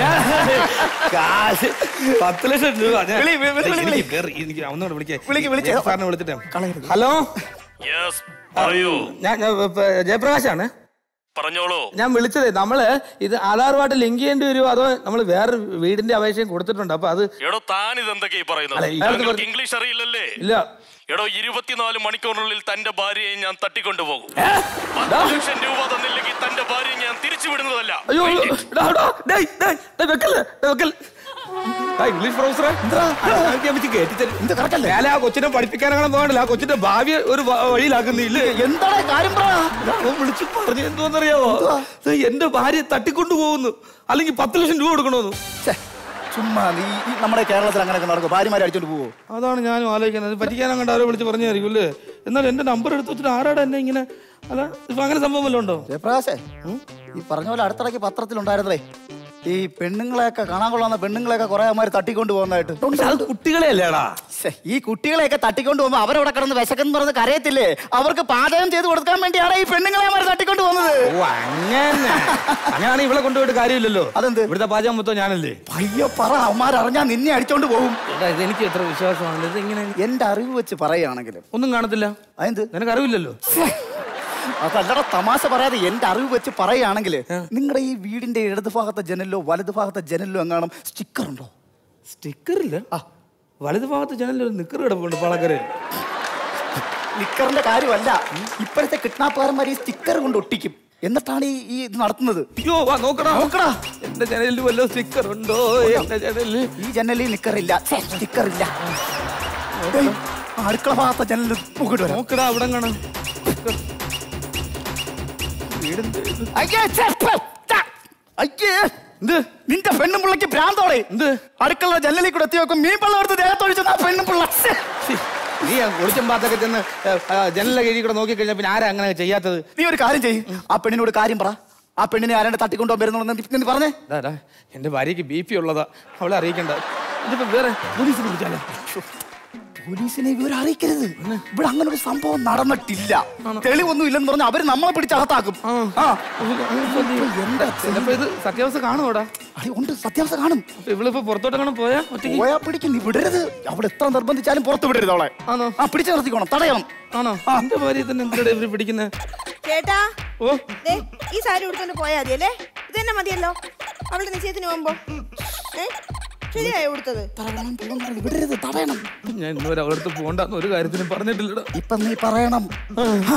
കാശ് പത്ത് ലക്ഷം രൂപ ഞാൻ- വിളി, വിളി, വിളി, വിളി. എനിക്ക് വേറെ- എനിക്ക് ഒന്നുകൂടെ വിളിക്കേ വിളിക്ക്, വിളിക്ക്. സാറിനെ വിളിച്ചിട്ട് ഹലോ Yes, പറയൂ ഞാൻ ഞാൻ, ഇപ്പൊ ജയപ്രകാശാണ് പറഞ്ഞോളൂ ഞാൻ വിളിച്ചതേ നമ്മള് ഇത് ആധാറുമായിട്ട് ലിങ്ക് ചെയ്യേണ്ടി വരുമോ അതോ നമ്മൾ വേറെ വീടിന്റെ അപേക്ഷയും കൊടുത്തിട്ടുണ്ട് അപ്പൊ അത് എടോ താൻ ഇതെന്തൊക്കെയാ ഈ പറയുന്നത് അല്ല, ഇയാൾക്ക് താങ്കൾക്ക് പറഞ്ഞ- ഇംഗ്ലീഷ് അറിയില്ലല്ലേ ഇല്ല എടോ ഇരുപത്തിനാല് മണിക്കൂറിനുള്ളിൽ തന്റെ ഭാര്യയെ ഞാൻ തട്ടിക്കൊണ്ടുപോകും പത്ത് ലക്ഷം രൂപ തന്നില്ലെങ്കിൽ തന്റെ ഭാര്യയെ ഞാൻ തിരിച്ചു വിടുന്നതല്ല അയ്യോ അയ്യോ, എടാ, എടാ, ഡേയ്, ഡേയ്, ഡേയ്, വെക്കല്ലേ, ഡേയ്, വെക്കല്ലേ. ആ, ഇംഗ്ലീഷ് പ്രൊഫസറെ ഞാൻ ആ കൊച്ചിനെ പഠിപ്പിക്കാനങ്ങനെ പോകണ്ടല്ല ആ കൊച്ചിന്റെ ഭാവി ഒരു വ- വഴിയിലാക്കുന്നില്ലേ എന്താണ് കാര്യം പറ അവൻ വിളിച്ചു പറഞ്ഞു എന്തോന്നറിയാവോ ദേ, എന്റെ ഭാര്യ തട്ടിക്കൊണ്ടു പോകുന്നു അല്ലെങ്കിൽ പത്ത് ലക്ഷം രൂപ കൊടുക്കണമെന്ന് ചുമ്മാ നീ ഈ നമ്മുടെ കേരളത്തിൽ അങ്ങനെയൊക്കെ നടക്കും ഭാര്യമാരെ അടിച്ചോണ്ട് പോവോ അതാണ് ഞാനും ആലോചിക്കുന്നത് പറ്റിക്കാൻ അങ്ങോട്ട് ആരോ വിളിച്ച് പറഞ്ഞായിരിക്കും അല്ലേ എന്നാൽ എന്റെ നമ്പർ എടുത്ത് വെച്ചിട്ട് ആരാടാ എന്നെ ഇങ്ങനെ അല്ല ഇപ്പൊ അങ്ങനെ സംഭവം വല്ലതും ഉണ്ടോ ജയപ്രകാശേ ഈ പറഞ്ഞ പോലെ അടുത്തിടയ്ക്ക് പത്രത്തിലുണ്ടായിരുന്നേ ഈ പെണ്ണുങ്ങളെയൊക്കെ കാണാൻ കൊള്ളാവുന്ന പെണ്ണുങ്ങളെയൊക്കെ കുറെ അമ്മമാര് തട്ടിക്കൊണ്ട് പോകുന്നതായിട്ട് കുട്ടികളെ അല്ലേടാ ഈ കുട്ടികളെയൊക്കെ തട്ടിക്കൊണ്ട് പോകുമ്പോ അവരവിടെ കിടന്ന് വിശക്കെന്ന് പറഞ്ഞ് കരയത്തില്ലേ അവർക്ക് പാചകം ചെയ്ത് കൊടുക്കാൻ വേണ്ടിയാണ് ഈ പെണ്ണുങ്ങളെ അമ്മമാര് തട്ടിക്കൊണ്ട് പോകുന്നത് ഓ അങ്ങനെ അങ്ങനെയാണ് ഇവിടെ കൊണ്ടുപോയിട്ട് കാര്യമില്ലല്ലോ അതെന്ത് ഇവിടുത്തെ പാചകം മൊത്തം ഞാനല്ലേ അയ്യോ പറ അവന്മാർ അറിഞ്ഞാ നിന്നെ അടിച്ചോണ്ട് പോകും എടാ, ഇത് എനിക്ക് എത്ര വിശ്വാസമാണ് ഇത് ഇങ്ങനെ എന്റെ അറിവ് വെച്ച് പറയുകയാണെങ്കിൽ ഒന്നും കാണത്തില്ല അതെന്ത് നിനക്ക് അറിവില്ലല്ലോ അതല്ലട തമാശ പറയാതെ എന്റെ അറിവ് വെച്ച് പറയുകയാണെങ്കിൽ നിങ്ങളുടെ ഈ വീടിന്റെ ഇടത് ഭാഗത്തെ ജനലിലോ വലത് ഭാഗത്തെ ജനലിലോ എങ്ങാനും സ്റ്റിക്കർ ഉണ്ടോ സ്റ്റിക്കർ ഇല്ല ആ വലത് ഭാഗത്ത് ജനലിൽ ഒരു നിക്കർ കിടപ്പുണ്ട് പാളക്കരയിൽ നിക്കറിന്റെ കാര്യമല്ല ഇപ്പോഴത്തെ കിഡ്നാപ്പുകാരന്മാർ ഈ സ്റ്റിക്കർ കൊണ്ട് ഒട്ടിക്കും എന്നിട്ടാണ് ഈ ഈ ഇത് നടത്തുന്നത് അയ്യോ വാ നോക്കടാ നോക്കടാ എന്റെ ജനലിൽ വല്ല സ്റ്റിക്കർ ഉണ്ടോ എന്റെ ജനലിൽ ഈ ജനലിൽ നിക്കറില്ല സ്റ്റിക്കർ ഇല്ല ഏയ്, ആ അടുക്കള ഭാഗത്തെ ജനലിൽ നോക്കിട്ട് വരാം നോക്കടാ അവിടെ കാണാം അയ്യേ, ഛെ, ഛെ, ഛ. അയ്യേ എന്ത് നിന്റെ പെണ്ണും പിള്ളക്ക് ഭ്രാന്തോടെ എന്ത് അടുക്കള ജനലിൽ കൂടെ എത്തി വെക്കും മീൻ വെള്ളം എടുത്ത് ദേഹത്തൊഴിച്ചത് ആ പെണ്ണും പിള്ള ഛെ. നീ ഒളിച്ചും പാത്തൊക്കെ ചെന്ന് ജനലിലെ കീഴിൽ കൂടെ നോക്കി കഴിഞ്ഞാൽ പിന്നെ ആരാ അങ്ങനെ ചെയ്യാത്തത് നീ ഒരു കാര്യം ചെയ്യും ആ പെണ്ണിനോട് കാര്യം പറ ആ പെണ്ണിനെ ആരാണ്ട് തട്ടിക്കൊണ്ടോ വരുന്നുള്ളൂ നീ പറഞ്ഞേ ഡാ, ഡാ, എന്റെ ഭാര്യക്ക് ബി പി ഉള്ളതാ അവളെ അറിയിക്കണ്ട ഇതിപ്പോ വേറെ പോലീസിനെ വിളിച്ചാലോ പോലീസിനെ ഇവരെ അറിയിക്കരുത് ഇവിടെ അങ്ങനെ ഒരു സംഭവം നടന്നിട്ടില്ല തെളിവൊന്നും ഇല്ലെന്ന് പറഞ്ഞാൽ അവര് നമ്മളെ പിടിച്ചകത്താക്കും ആ എന്താ ചിലപ്പോ ഇത് സത്യാവസ്ഥ കാണുമോടാ അടി ഉണ്ട് സത്യാവസ്ഥ കാണും ഇവളിപ്പോ പുറത്തോട്ട് കാണാൻ പോയാ ഒറ്റയ്ക്ക് പോയാ പിടിക്കും നീ വിടരുത് അവിടെ എത്ര നിർബന്ധിച്ചാലും പുറത്ത് വിടരുത് അവളെ ആണോ ആ പിടിച്ചു നിർത്തിക്കോണം തടയണം ആണോ എന്റെ ഭാര്യയെ തന്നെ എന്തിനാ ഇവര് പിടിക്കുന്നത് ചേട്ടാ ഓ ദേ, ഈ സാരി ഉടുത്തോണ്ട് പോയാ മതി അല്ലേ ഇത് തന്നെ മതിയല്ലോ അവളുടെ നിശ്ചയത്തിന് പോകുമ്പോ ഏ ശരിയായോ ഉടുത്തത് വിടരുത് തടയണം ഞാൻ ഇന്നുവരെ അവളുടെ അടുത്ത് പോകണ്ടെന്ന് ഒരു കാര്യത്തിനും പറഞ്ഞിട്ടില്ലടാ ഇപ്പൊ നീ പറയണം ആ.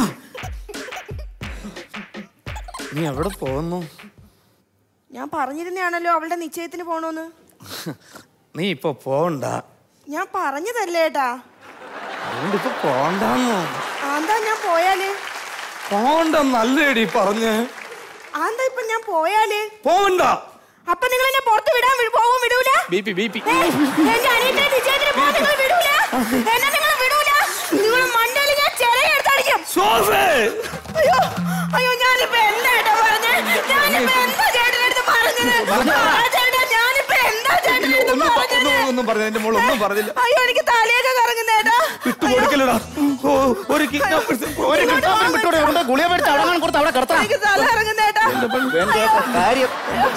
നീ എവിടെ പോകുന്നു ഞാൻ പറഞ്ഞിരുന്നയാണല്ലോ അവളുടെ നിശ്ചയത്തിന് പോണോന്ന് നീ ഇപ്പൊ പോകണ്ട ഞാൻ പറഞ്ഞതല്ലേ ഏട്ടാ അതുകൊണ്ട് ഇപ്പൊ പോകണ്ടെന്നോ ആന്താ ഞാൻ പോയാല് പോകണ്ടെന്നല്ലേടി പറഞ്ഞ് ആന്താ ഇപ്പൊ ഞാൻ പോയാല് പോകണ്ട അപ്പൊ നിങ്ങൾ എന്നെ പുറത്ത് വിടാൻ വി- പോവാൻ വിടൂല ബി പി ബി പി ഏയ്, എന്റെ അനിയന്റെ നിശ്ചയത്തിന് പോവാൻ നിങ്ങൾ വിടൂല എന്നെ നിങ്ങൾ വിടൂല നിങ്ങൾ മണ്ടയിൽ ഞാൻ ചെറിയെടുത്തടിക്കും അയ്യോ അയ്യോ ഞാനിപ്പോ എന്താ ഏട്ടാ പറഞ്ഞേ ഞാനിപ്പോ എന്താ ചേട്ടൻ്റെ അടുത്ത് പറഞ്ഞത് ആ, ചേട്ടാ ഞാനിപ്പോ എന്താ ചേട്ടൻ്റെ അടുത്ത് ഒന്നും പ- പറഞ്ഞത് ഒന്നും ഒന്നും പറഞ്ഞില്ല എന്റെ മോൾ ഒന്നും പറഞ്ഞില്ല അയ്യോ എനിക്ക് തലയൊക്കെ കറങ്ങുന്നേട്ടാ വിട്ടു കൊടുക്കലടാ ഓ ഒരു kidnappers- ഒരു കിട്ടാൻ വിട്ടോടെ അവിടെ ഗുളിക മേടിച്ച് അടങ്ങാൻ കൊടുത്ത് അവിടെ കിടത്താം എനിക്ക് തല കറങ്ങുന്നേട്ടാ കാര്യം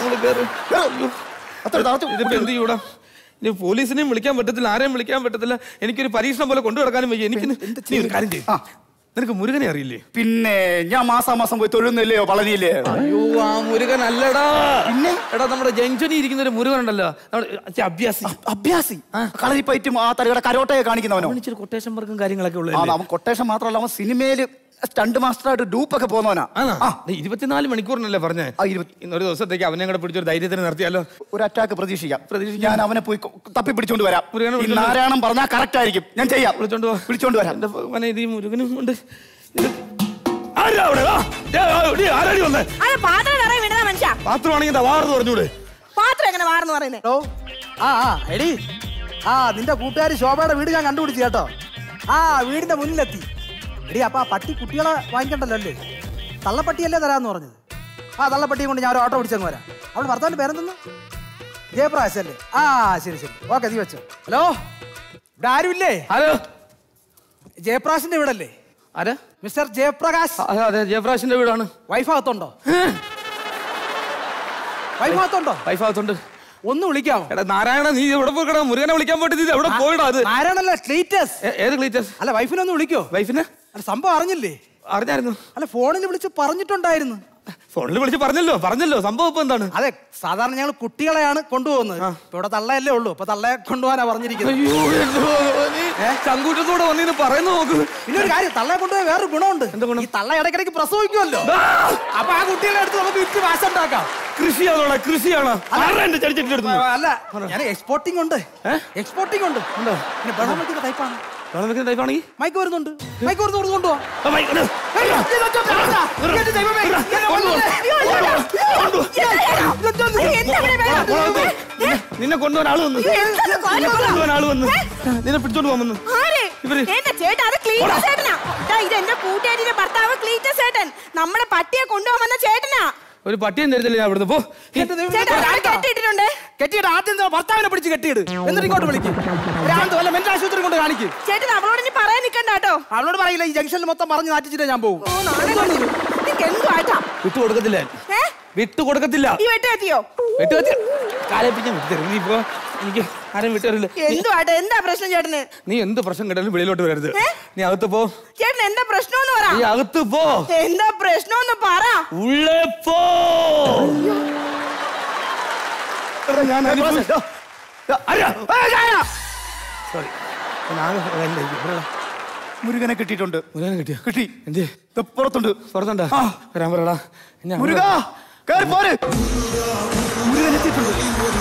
അത്ര താഴ്ത്തു ഇതിപ്പോ എന്ത് ചെയ്യൂടാ ഇനി പോലീസിനെയും വിളിക്കാൻ പറ്റത്തില്ല ആരെയും വിളിക്കാൻ പറ്റത്തില്ല എനിക്കൊരു പരീക്ഷണം പോലെ കൊണ്ടു നടക്കാനും വയ്യ എനിക്ക് നീ ഒരു കാര്യം ചെയ്യും നിനക്ക് മുരുകനെ അറിയില്ലേ പിന്നെ ഞാൻ മാസാമാസം പോയി തൊഴുന്നില്ലയോ പളനിയില്ലേ അയ്യോ ആ മുരുകൻ അല്ലടാ പിന്നെ എടാ നമ്മുടെ ജംഗ്ഷനിൽ ഇരിക്കുന്ന ഒരു മുരുകൻ ഉണ്ടല്ലോ നമ്മുടെ ഇച്ചിരി അഭ്യാസി അഭ്യാസി കളരിപ്പയറ്റും ആ തലയുടെ കരോട്ടയെ കാണിക്കുന്നവനോ ഇച്ചിരി കൊട്ടേഷൻ വർക്കും കാര്യങ്ങളൊക്കെ ആ ഉള്ളത് അവൻ കൊട്ടേഷൻ മാത്രമല്ല അവൻ സിനിമയില് സ്റ്റണ്ട് മാസ്റ്ററായിട്ട് ഡൂപ്പൊക്കെ പോകുന്നവനാ ഇരുപത്തിനാല് മണിക്കൂറിനല്ലേ പറഞ്ഞേ ഇന്നൊരു ദിവസത്തേക്ക് അവനെ കൂടെ പിടിച്ചൊരു ധൈര്യത്തിന് നിർത്തിയാലോ ഒരു അറ്റാക്ക് പ്രതീക്ഷിക്കാം ഞാൻ അവനെ പോയി കൊ- തപ്പി പിടിച്ചോണ്ട് വരാം മുരുകനെ ഈ വിളിച്ചോണ്ട് നാരായണം പറഞ്ഞാൽ കറക്റ്റ് ആയിരിക്കും ഞാൻ ചെയ്യാം വിളിച്ചോണ്ട് പോ വിളിച്ചോണ്ട് വരാം എന്റെ ഭഗവാനെ ഇത് ഈ മുരുകനും കൊണ്ട് ഇത് ആരാ അവിടെ വാ. ദേ, ആ, ഡി, ആരാടി വന്നേ അത് പാത്രം കറങ്ങി വിടുന്ന മനുഷ്യ പാത്രമാണെങ്കിൽ എന്താ വാർന്ന് പറഞ്ഞൂടെ പാത്രം എങ്ങനെ വാർന്ന് പറയുന്നത് ആ ആ എടി ആ നിന്റെ കൂട്ടുകാരി ശോഭയുടെ വീട് ഞാൻ കണ്ടുപിടിച്ചു കേട്ടോ ആ വീടിന്റെ മുന്നിലെത്തി എടി അപ്പൊ ആ പട്ടി കുട്ടികളെ വാങ്ങിക്കണ്ടല്ലോ അല്ലേ തള്ളപ്പട്ടിയല്ലേ തരാന്ന് പറഞ്ഞത് ആ തള്ളപ്പട്ടിയെ കൊണ്ട് ഞാൻ ഒരു ഓട്ടോ പിടിച്ചങ്ങ് വരാം അവൾ ഭർത്താവിന്റെ പേരെന്തെന്ന് ജയപ്രകാശ് അല്ലേ ആ ശരി ശരി ഓക്കെ നീ വെച്ചോ ഹലോ ഇവിടെ ആരുമില്ലേ ഹലോ ജയപ്രകാശിന്റെ വീടല്ലേ ആരാ മിസ്റ്റർ ജയപ്രകാശ് അതെ അതെ ജയപ്രാശിന്റെ വീടാണ് വൈഫ് അകത്തുണ്ടോ വൈഫ് അകത്തുണ്ടോ വൈഫ് അകത്തുണ്ട് ഒന്ന് വിളിക്കാമോ എടാ നാരായണ നീ എവിടെ പോയിക്കടാ മുരുകനെ വിളിക്കാൻ പോയിട്ട് നീ എവിടെ പോയിടാ അത് ആരാണല്ലോ ക്ലീറ്റസ് ഏ- ഏത് ക്ലീറ്റസ് അല്ല വൈഫിനെ ഒന്ന് വിളിക്കോ വൈഫിനെ അല്ല സംഭവം അറിഞ്ഞില്ലേ അറിഞ്ഞായിരുന്നു അല്ല ഫോണിൽ വിളിച്ച് പറഞ്ഞിട്ടുണ്ടായിരുന്നു ഫോണിൽ വിളിച്ച് പറഞ്ഞല്ലോ പറഞ്ഞല്ലോ സംഭവം ഇപ്പൊ എന്താണ് അതെ സാധാരണ ഞങ്ങൾ കുട്ടികളെയാണ് കൊണ്ടുപോകുന്നത് ഇപ്പൊ ഇവിടെ തള്ളയല്ലേ ഉള്ളൂ അപ്പൊ തള്ളയെ കൊണ്ടുപോകാനാ പറഞ്ഞിരിക്കുന്നത് അയ്യോ എന്തോ നീ ചങ്കൂറ്റത്തോടെ വന്നിന്ന് പറയുന്നു നോക്ക് പിന്നെ ഒരു കാര്യം തള്ളയെ കൊണ്ടുപോയി വേറൊരു ഗുണമുണ്ട് ഈ തള്ള ഇടയ്ക്കിടയ്ക്ക് പ്രസവിക്കുമല്ലോ അപ്പൊ ആ കുട്ടികളെ എടുത്ത് നമുക്ക് വിറ്റ് വാശുണ്ടാക്കാം കൃഷിയാണോടാ കൃഷിയാണോ ആരാ എന്റെ ചെടിച്ചെടുത്ത് അല്ല ഞാൻ എക്സ്പോർട്ടിംഗ് ഉണ്ട് എക്സ്പോർട്ടിംഗ് ഉണ്ട് പിന്നെ ബഹളം വെക്കുന്ന ടൈപ്പാണ് ടൈപ്പാണെങ്കിൽ മൈക്ക് വരുന്നുണ്ട് മൈക്ക് വരുന്ന കൊടുത്ത് കൊണ്ടുപോവാ നിന്നെ കൊണ്ടുപോകാൻ ആള് വന്നു നിന്നെ കൊണ്ടുപോകാൻ ആള് വന്നു നിന്നെ പിടിച്ചോണ്ട് പോകാൻ വന്നു ആര്? ഇവര്. എന്റെ ചേട്ടാ അത് ക്ലീറ്റസ് ചേട്ടനാ ദാ, ഇത് എന്റെ കൂട്ടുകാരിയുടെ ഭർത്താവ് ക്ലീറ്റസ് ചേട്ടൻ നമ്മുടെ പട്ടിയെ കൊണ്ടുപോകാൻ വന്ന ചേട്ടനാ ഒരു പട്ടിയും തരുന്നില്ല ഞാൻ ഇവിടുന്ന് പോ ചേട്ടാ ഞാൻ കെട്ടിയിട്ടുണ്ട് കെട്ടിയിട്ട് ആദ്യം എന്താ ഭർത്താവിനെ പിടിച്ച് കെട്ടിയിട് എന്നിട്ട് ഇങ്ങോട്ട് വിളിക്കും ഭ്രാന്ത് വല്ല മെന്റൽ ആശുപത്രി കൊണ്ട് കാണിക്കും ചേട്ടൻ അവളോട് ഇനി പറയാൻ നിക്കണ്ട കേട്ടോ അവളോട് പറയില്ല ഈ ജംഗ്ഷനിൽ മൊത്തം പറഞ്ഞ് നാട്ടിച്ചിട്ട് ഞാൻ പോകും ഓ നാളെ നിനക്ക് എന്തു ആയിട്ടാ വിട്ടു കൊടുക്കത്തില്ല ഏ വിട്ടു കൊടുക്കത്തില്ല ഈ വെട്ടെത്തിയോ വെട്ടു കാലേപ്പിക്കാൻ വിട്ടു തരും നീ പോ എനിക്ക് ആരും വിട്ടറില്ല എന്തുവാട്ടെ എന്താ പ്രശ്നം ചേട്ടന് നീ എന്ത് പ്രശ്നം കേട്ടാലും വെളിയിലോട്ട് വരരുത് നീ അകത്ത് പോ ചേട്ടൻ എന്താ പ്രശ്നം പറ നീ അകത്ത് പോ എന്താ പ്രശ്നം പറ ഉള്ളേ പോ എടാ, ഞാൻ അനുഭവിച്ച- ദാ, ആരാ? ആ, ഞാനാ. സോറി ഞാൻ മുരുകനെ കിട്ടിയിട്ടുണ്ട് മുരുകനെ കിട്ടിയോ കിട്ടി എന്തേ ദാ, പുറത്തുണ്ട് പുറത്തുണ്ടാ വരാൻ പറയടാ ഞാൻ മുരുക കേറി പോര് മുരുകൻ എത്തിയിട്ടുണ്ട്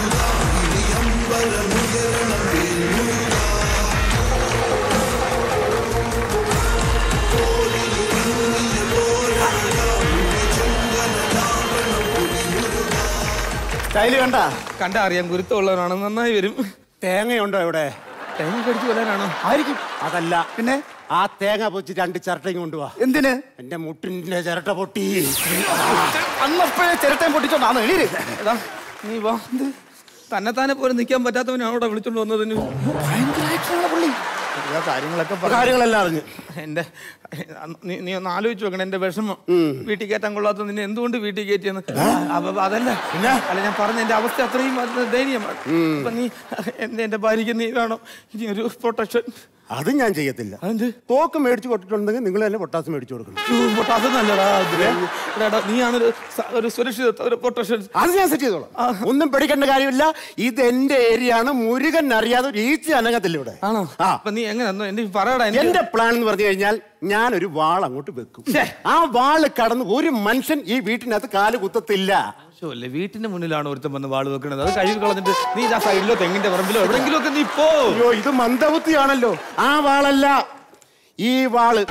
സ്റ്റൈല് കണ്ട കണ്ടാ അറിയാം ഗുരുത്തമുള്ളവനാണ് നന്നായി വരും തേങ്ങയുണ്ടോ ഇവിടെ തേങ്ങ കടിച്ചു കൊല്ലാനാണോ ആയിരിക്കും അതല്ല പിന്നെ ആ തേങ്ങ പൊച്ച് രണ്ട് ചിരട്ടയും കൊണ്ടുപോവാ എന്തിന് എന്റെ മുട്ടിന്റെ ചിരട്ട പൊട്ടി അന്നപ്പോഴേ ചിരട്ടയും പൊട്ടിച്ചോണ്ടാണ് എണീര് എടാ നീ വാ തന്നെ താനെ പോലെ നിൽക്കാൻ പറ്റാത്തവനാണ് അവിടെ വിളിച്ചോണ്ട് വന്നതിന് പുള്ളി കാര്യങ്ങളൊക്കെ കാര്യങ്ങളെല്ലാം അറിഞ്ഞു എന്റെ നീ നീ ഒന്ന് ആലോചിച്ച് നോക്കണം എന്റെ വിഷമം വീട്ടിൽ കയറ്റാൻ കൊള്ളാത്ത നിന്നെ എന്തുകൊണ്ട് വീട്ടിൽ കയറ്റിയെന്ന് അപ്പൊ അതല്ല അല്ല ഞാൻ പറഞ്ഞ എന്റെ അവസ്ഥ അത്രയും അത് ദയനീയമാണ് അപ്പൊ നീ എന്റെ എന്റെ ഭാര്യയ്ക്ക് നീ വേണം ഇനി ഒരു പ്രൊട്ടക്ഷൻ അത് ഞാൻ ചെയ്യത്തില്ല തോക്ക് മേടിച്ചു കൊടുത്തിട്ടുണ്ടെങ്കിൽ നിങ്ങൾ തന്നെ പൊട്ടാസ് മേടിച്ചു കൊടുക്കണം അതൊന്നല്ലടാ നീയാണ് ഒരു സുരക്ഷിത ഒരു പ്രൊട്ടക്ഷൻ അത് ഞാൻ സെറ്റ് ചെയ്തോളാം ഒന്നും പേടിക്കേണ്ട കാര്യമില്ല ഇത് എന്റെ ഏരിയ ആണ് മുരുകൻ അറിയാതെ ഒരു ഈച്ച അനങ്ങത്തില്ല ഇവിടെ ആണോ അപ്പൊ നീ എങ്ങനെ എന്റെ പറയടാ എനിക്ക് എന്റെ പ്ലാൻ എന്ന് പറഞ്ഞു കഴിഞ്ഞാൽ ഞാൻ ഒരു വാൾ അങ്ങോട്ട് വെക്കും ആ വാള് കടന്ന് ഒരു മനുഷ്യൻ ഈ വീട്ടിനകത്ത് കാല് കുത്തത്തില്ല അല്ലേ വീട്ടിന്റെ മുന്നിലാണ് ഒരുത്തം വന്ന് വാള് വെക്കണത് അത് കഴുകി കളഞ്ഞിട്ട് നീ ആ സൈഡിലോ തെങ്ങിന്റെ പറമ്പിലോ എവിടെങ്കിലും ഒക്കെ നീ പോ അയ്യോ ഇത് മന്ദബുദ്ധിയാണല്ലോ ആ വാളല്ല ഈ വാള്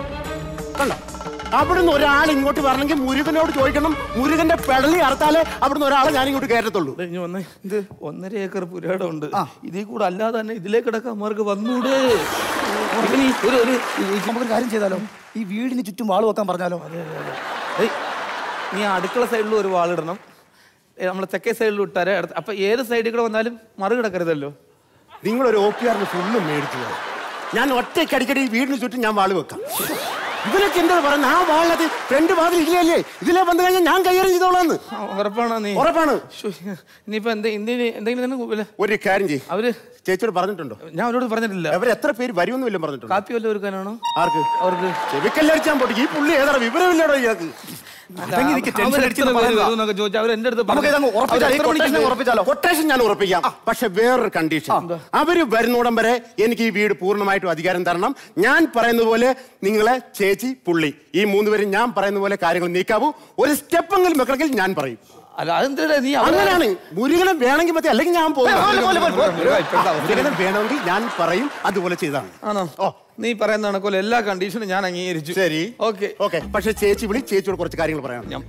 കണ്ടോ അവിടുന്ന് ഒരാൾ ഇങ്ങോട്ട് വരണമെങ്കിൽ മുരുകനോട് ചോദിക്കണം മുരുകന്റെ പെടലി അറുത്താലേ അവിടുന്ന് ഒരാളെ ഞാൻ ഇങ്ങോട്ട് കയറ്റത്തുള്ളൂ ഇനി വന്നേ ഇത് ഒന്നര ഏക്കർ പുരാടമുണ്ട് ഇതിൽ കൂടെ അല്ലാതെ തന്നെ ഇതിലേക്ക് കിടക്കാൻ അവർക്ക് വന്നൂടെ ഇവന് ഈ ഒരു ഒരു നമുക്കൊരു കാര്യം ചെയ്താലോ ഈ വീടിന് ചുറ്റും വാള് വെക്കാൻ പറഞ്ഞാലോ ഏയ്, നീ ആ അടുക്കള സൈഡിലും ഒരു വാളിടണം നമ്മൾ തെക്കേ സൈഡിലും ഇട്ടാരെ അടുത്ത- അപ്പൊ ഏത് സൈഡിൽ കൂടെ വന്നാലും മറു കിടക്കരുതല്ലോ നിങ്ങളൊരു ഒ പി ആറിന് ഫുള്ളും മേടിച്ചു തരാം. ഞാൻ ഒറ്റയ്ക്ക് അടിക്കടി ഈ വീടിന് ചുറ്റും ഞാൻ വാള് വെക്കാം ഇവരൊക്കെ എന്താ പറയുന്നത് ആ വാളിനകത്ത് ഫ്രണ്ട് വാതിൽ ഇല്ലല്ലേ ഇതിലെ വന്നു കഴിഞ്ഞാൽ ഞാൻ കൈകാര്യം ചെയ്തോളാന്ന് ഉറപ്പാണോ നീ ഉറപ്പാണ് ഇനിയിപ്പോ എന്ത് എന്തിന് എന്തെങ്കിലും നിനക്ക് വല്ല- ഒരു കാര്യം ചെയ്യും അവര് ചേച്ചിയോട് പറഞ്ഞിട്ടുണ്ടോ ഞാൻ അവരോട് പറഞ്ഞിട്ടില്ല അവർ എത്ര പേര് വരുമെന്ന് വല്ലതും പറഞ്ഞിട്ടുണ്ടോ കാപ്പി വല്ലതും ഒരുക്കാനാണോ ആർക്ക് അവർക്ക് ചെവിക്കല്ലടിച്ചാൻ പൊട്ടി ഈ പുള്ളി ഏതാ വിവരമില്ലടോ ഇയാൾക്ക് അതെങ്ങനെ എനിക്ക് ടെൻഷൻ അടിച്ചെന്ന് പറയുന്നതാ. ചോദിച്ചാൽ അവർ എന്റെ അടുത്ത് നമുക്ക് ഇതങ്ങ് ഉറപ്പിച്ചാലോ? ഈ quotation അങ്ങ് ഉറപ്പിച്ചാലോ? കൊട്ടേഷൻ ഞാൻ ഉറപ്പിക്കാം പക്ഷെ വേറൊരു കണ്ടീഷൻ അവര് വരുന്നോടം വരെ എനിക്ക് ഈ വീട് പൂർണ്ണമായിട്ടും അധികാരം തരണം ഞാൻ പറയുന്ന പോലെ നിങ്ങളെ ചേച്ചി പുള്ളി ഈ മൂന്നുപേരും ഞാൻ പറയുന്ന പോലെ കാര്യങ്ങൾ നീക്കാവൂ ഒരു സ്റ്റെപ്പെങ്കിലും വെക്കണമെങ്കിൽ ഞാൻ പറയും അല്ല അതെന്താ നീ അവിടെ- അങ്ങനെയാണ് മുരുകനം വേണമെങ്കിൽ മതി അല്ലെങ്കിൽ ഞാൻ പോകും ഏ, പോലെ, പോലെ, പോലെ, പോലെ. ഇപ്പോഴത്തെ അവസ്ഥ. മുരുകനം വേണമെങ്കിൽ ഞാൻ പറയും അതുപോലെ ചെയ്താണ് ആണോ നീ പറയുന്ന കണക്കോലെ എല്ലാ കണ്ടീഷനും ഞാൻ അംഗീകരിച്ചു ശരി ഓക്കെ ഓക്കെ പക്ഷെ ചേച്ചി വിളി ചേച്ചിയോട് കുറച്ച് കാര്യങ്ങൾ പറയാം ഞാൻ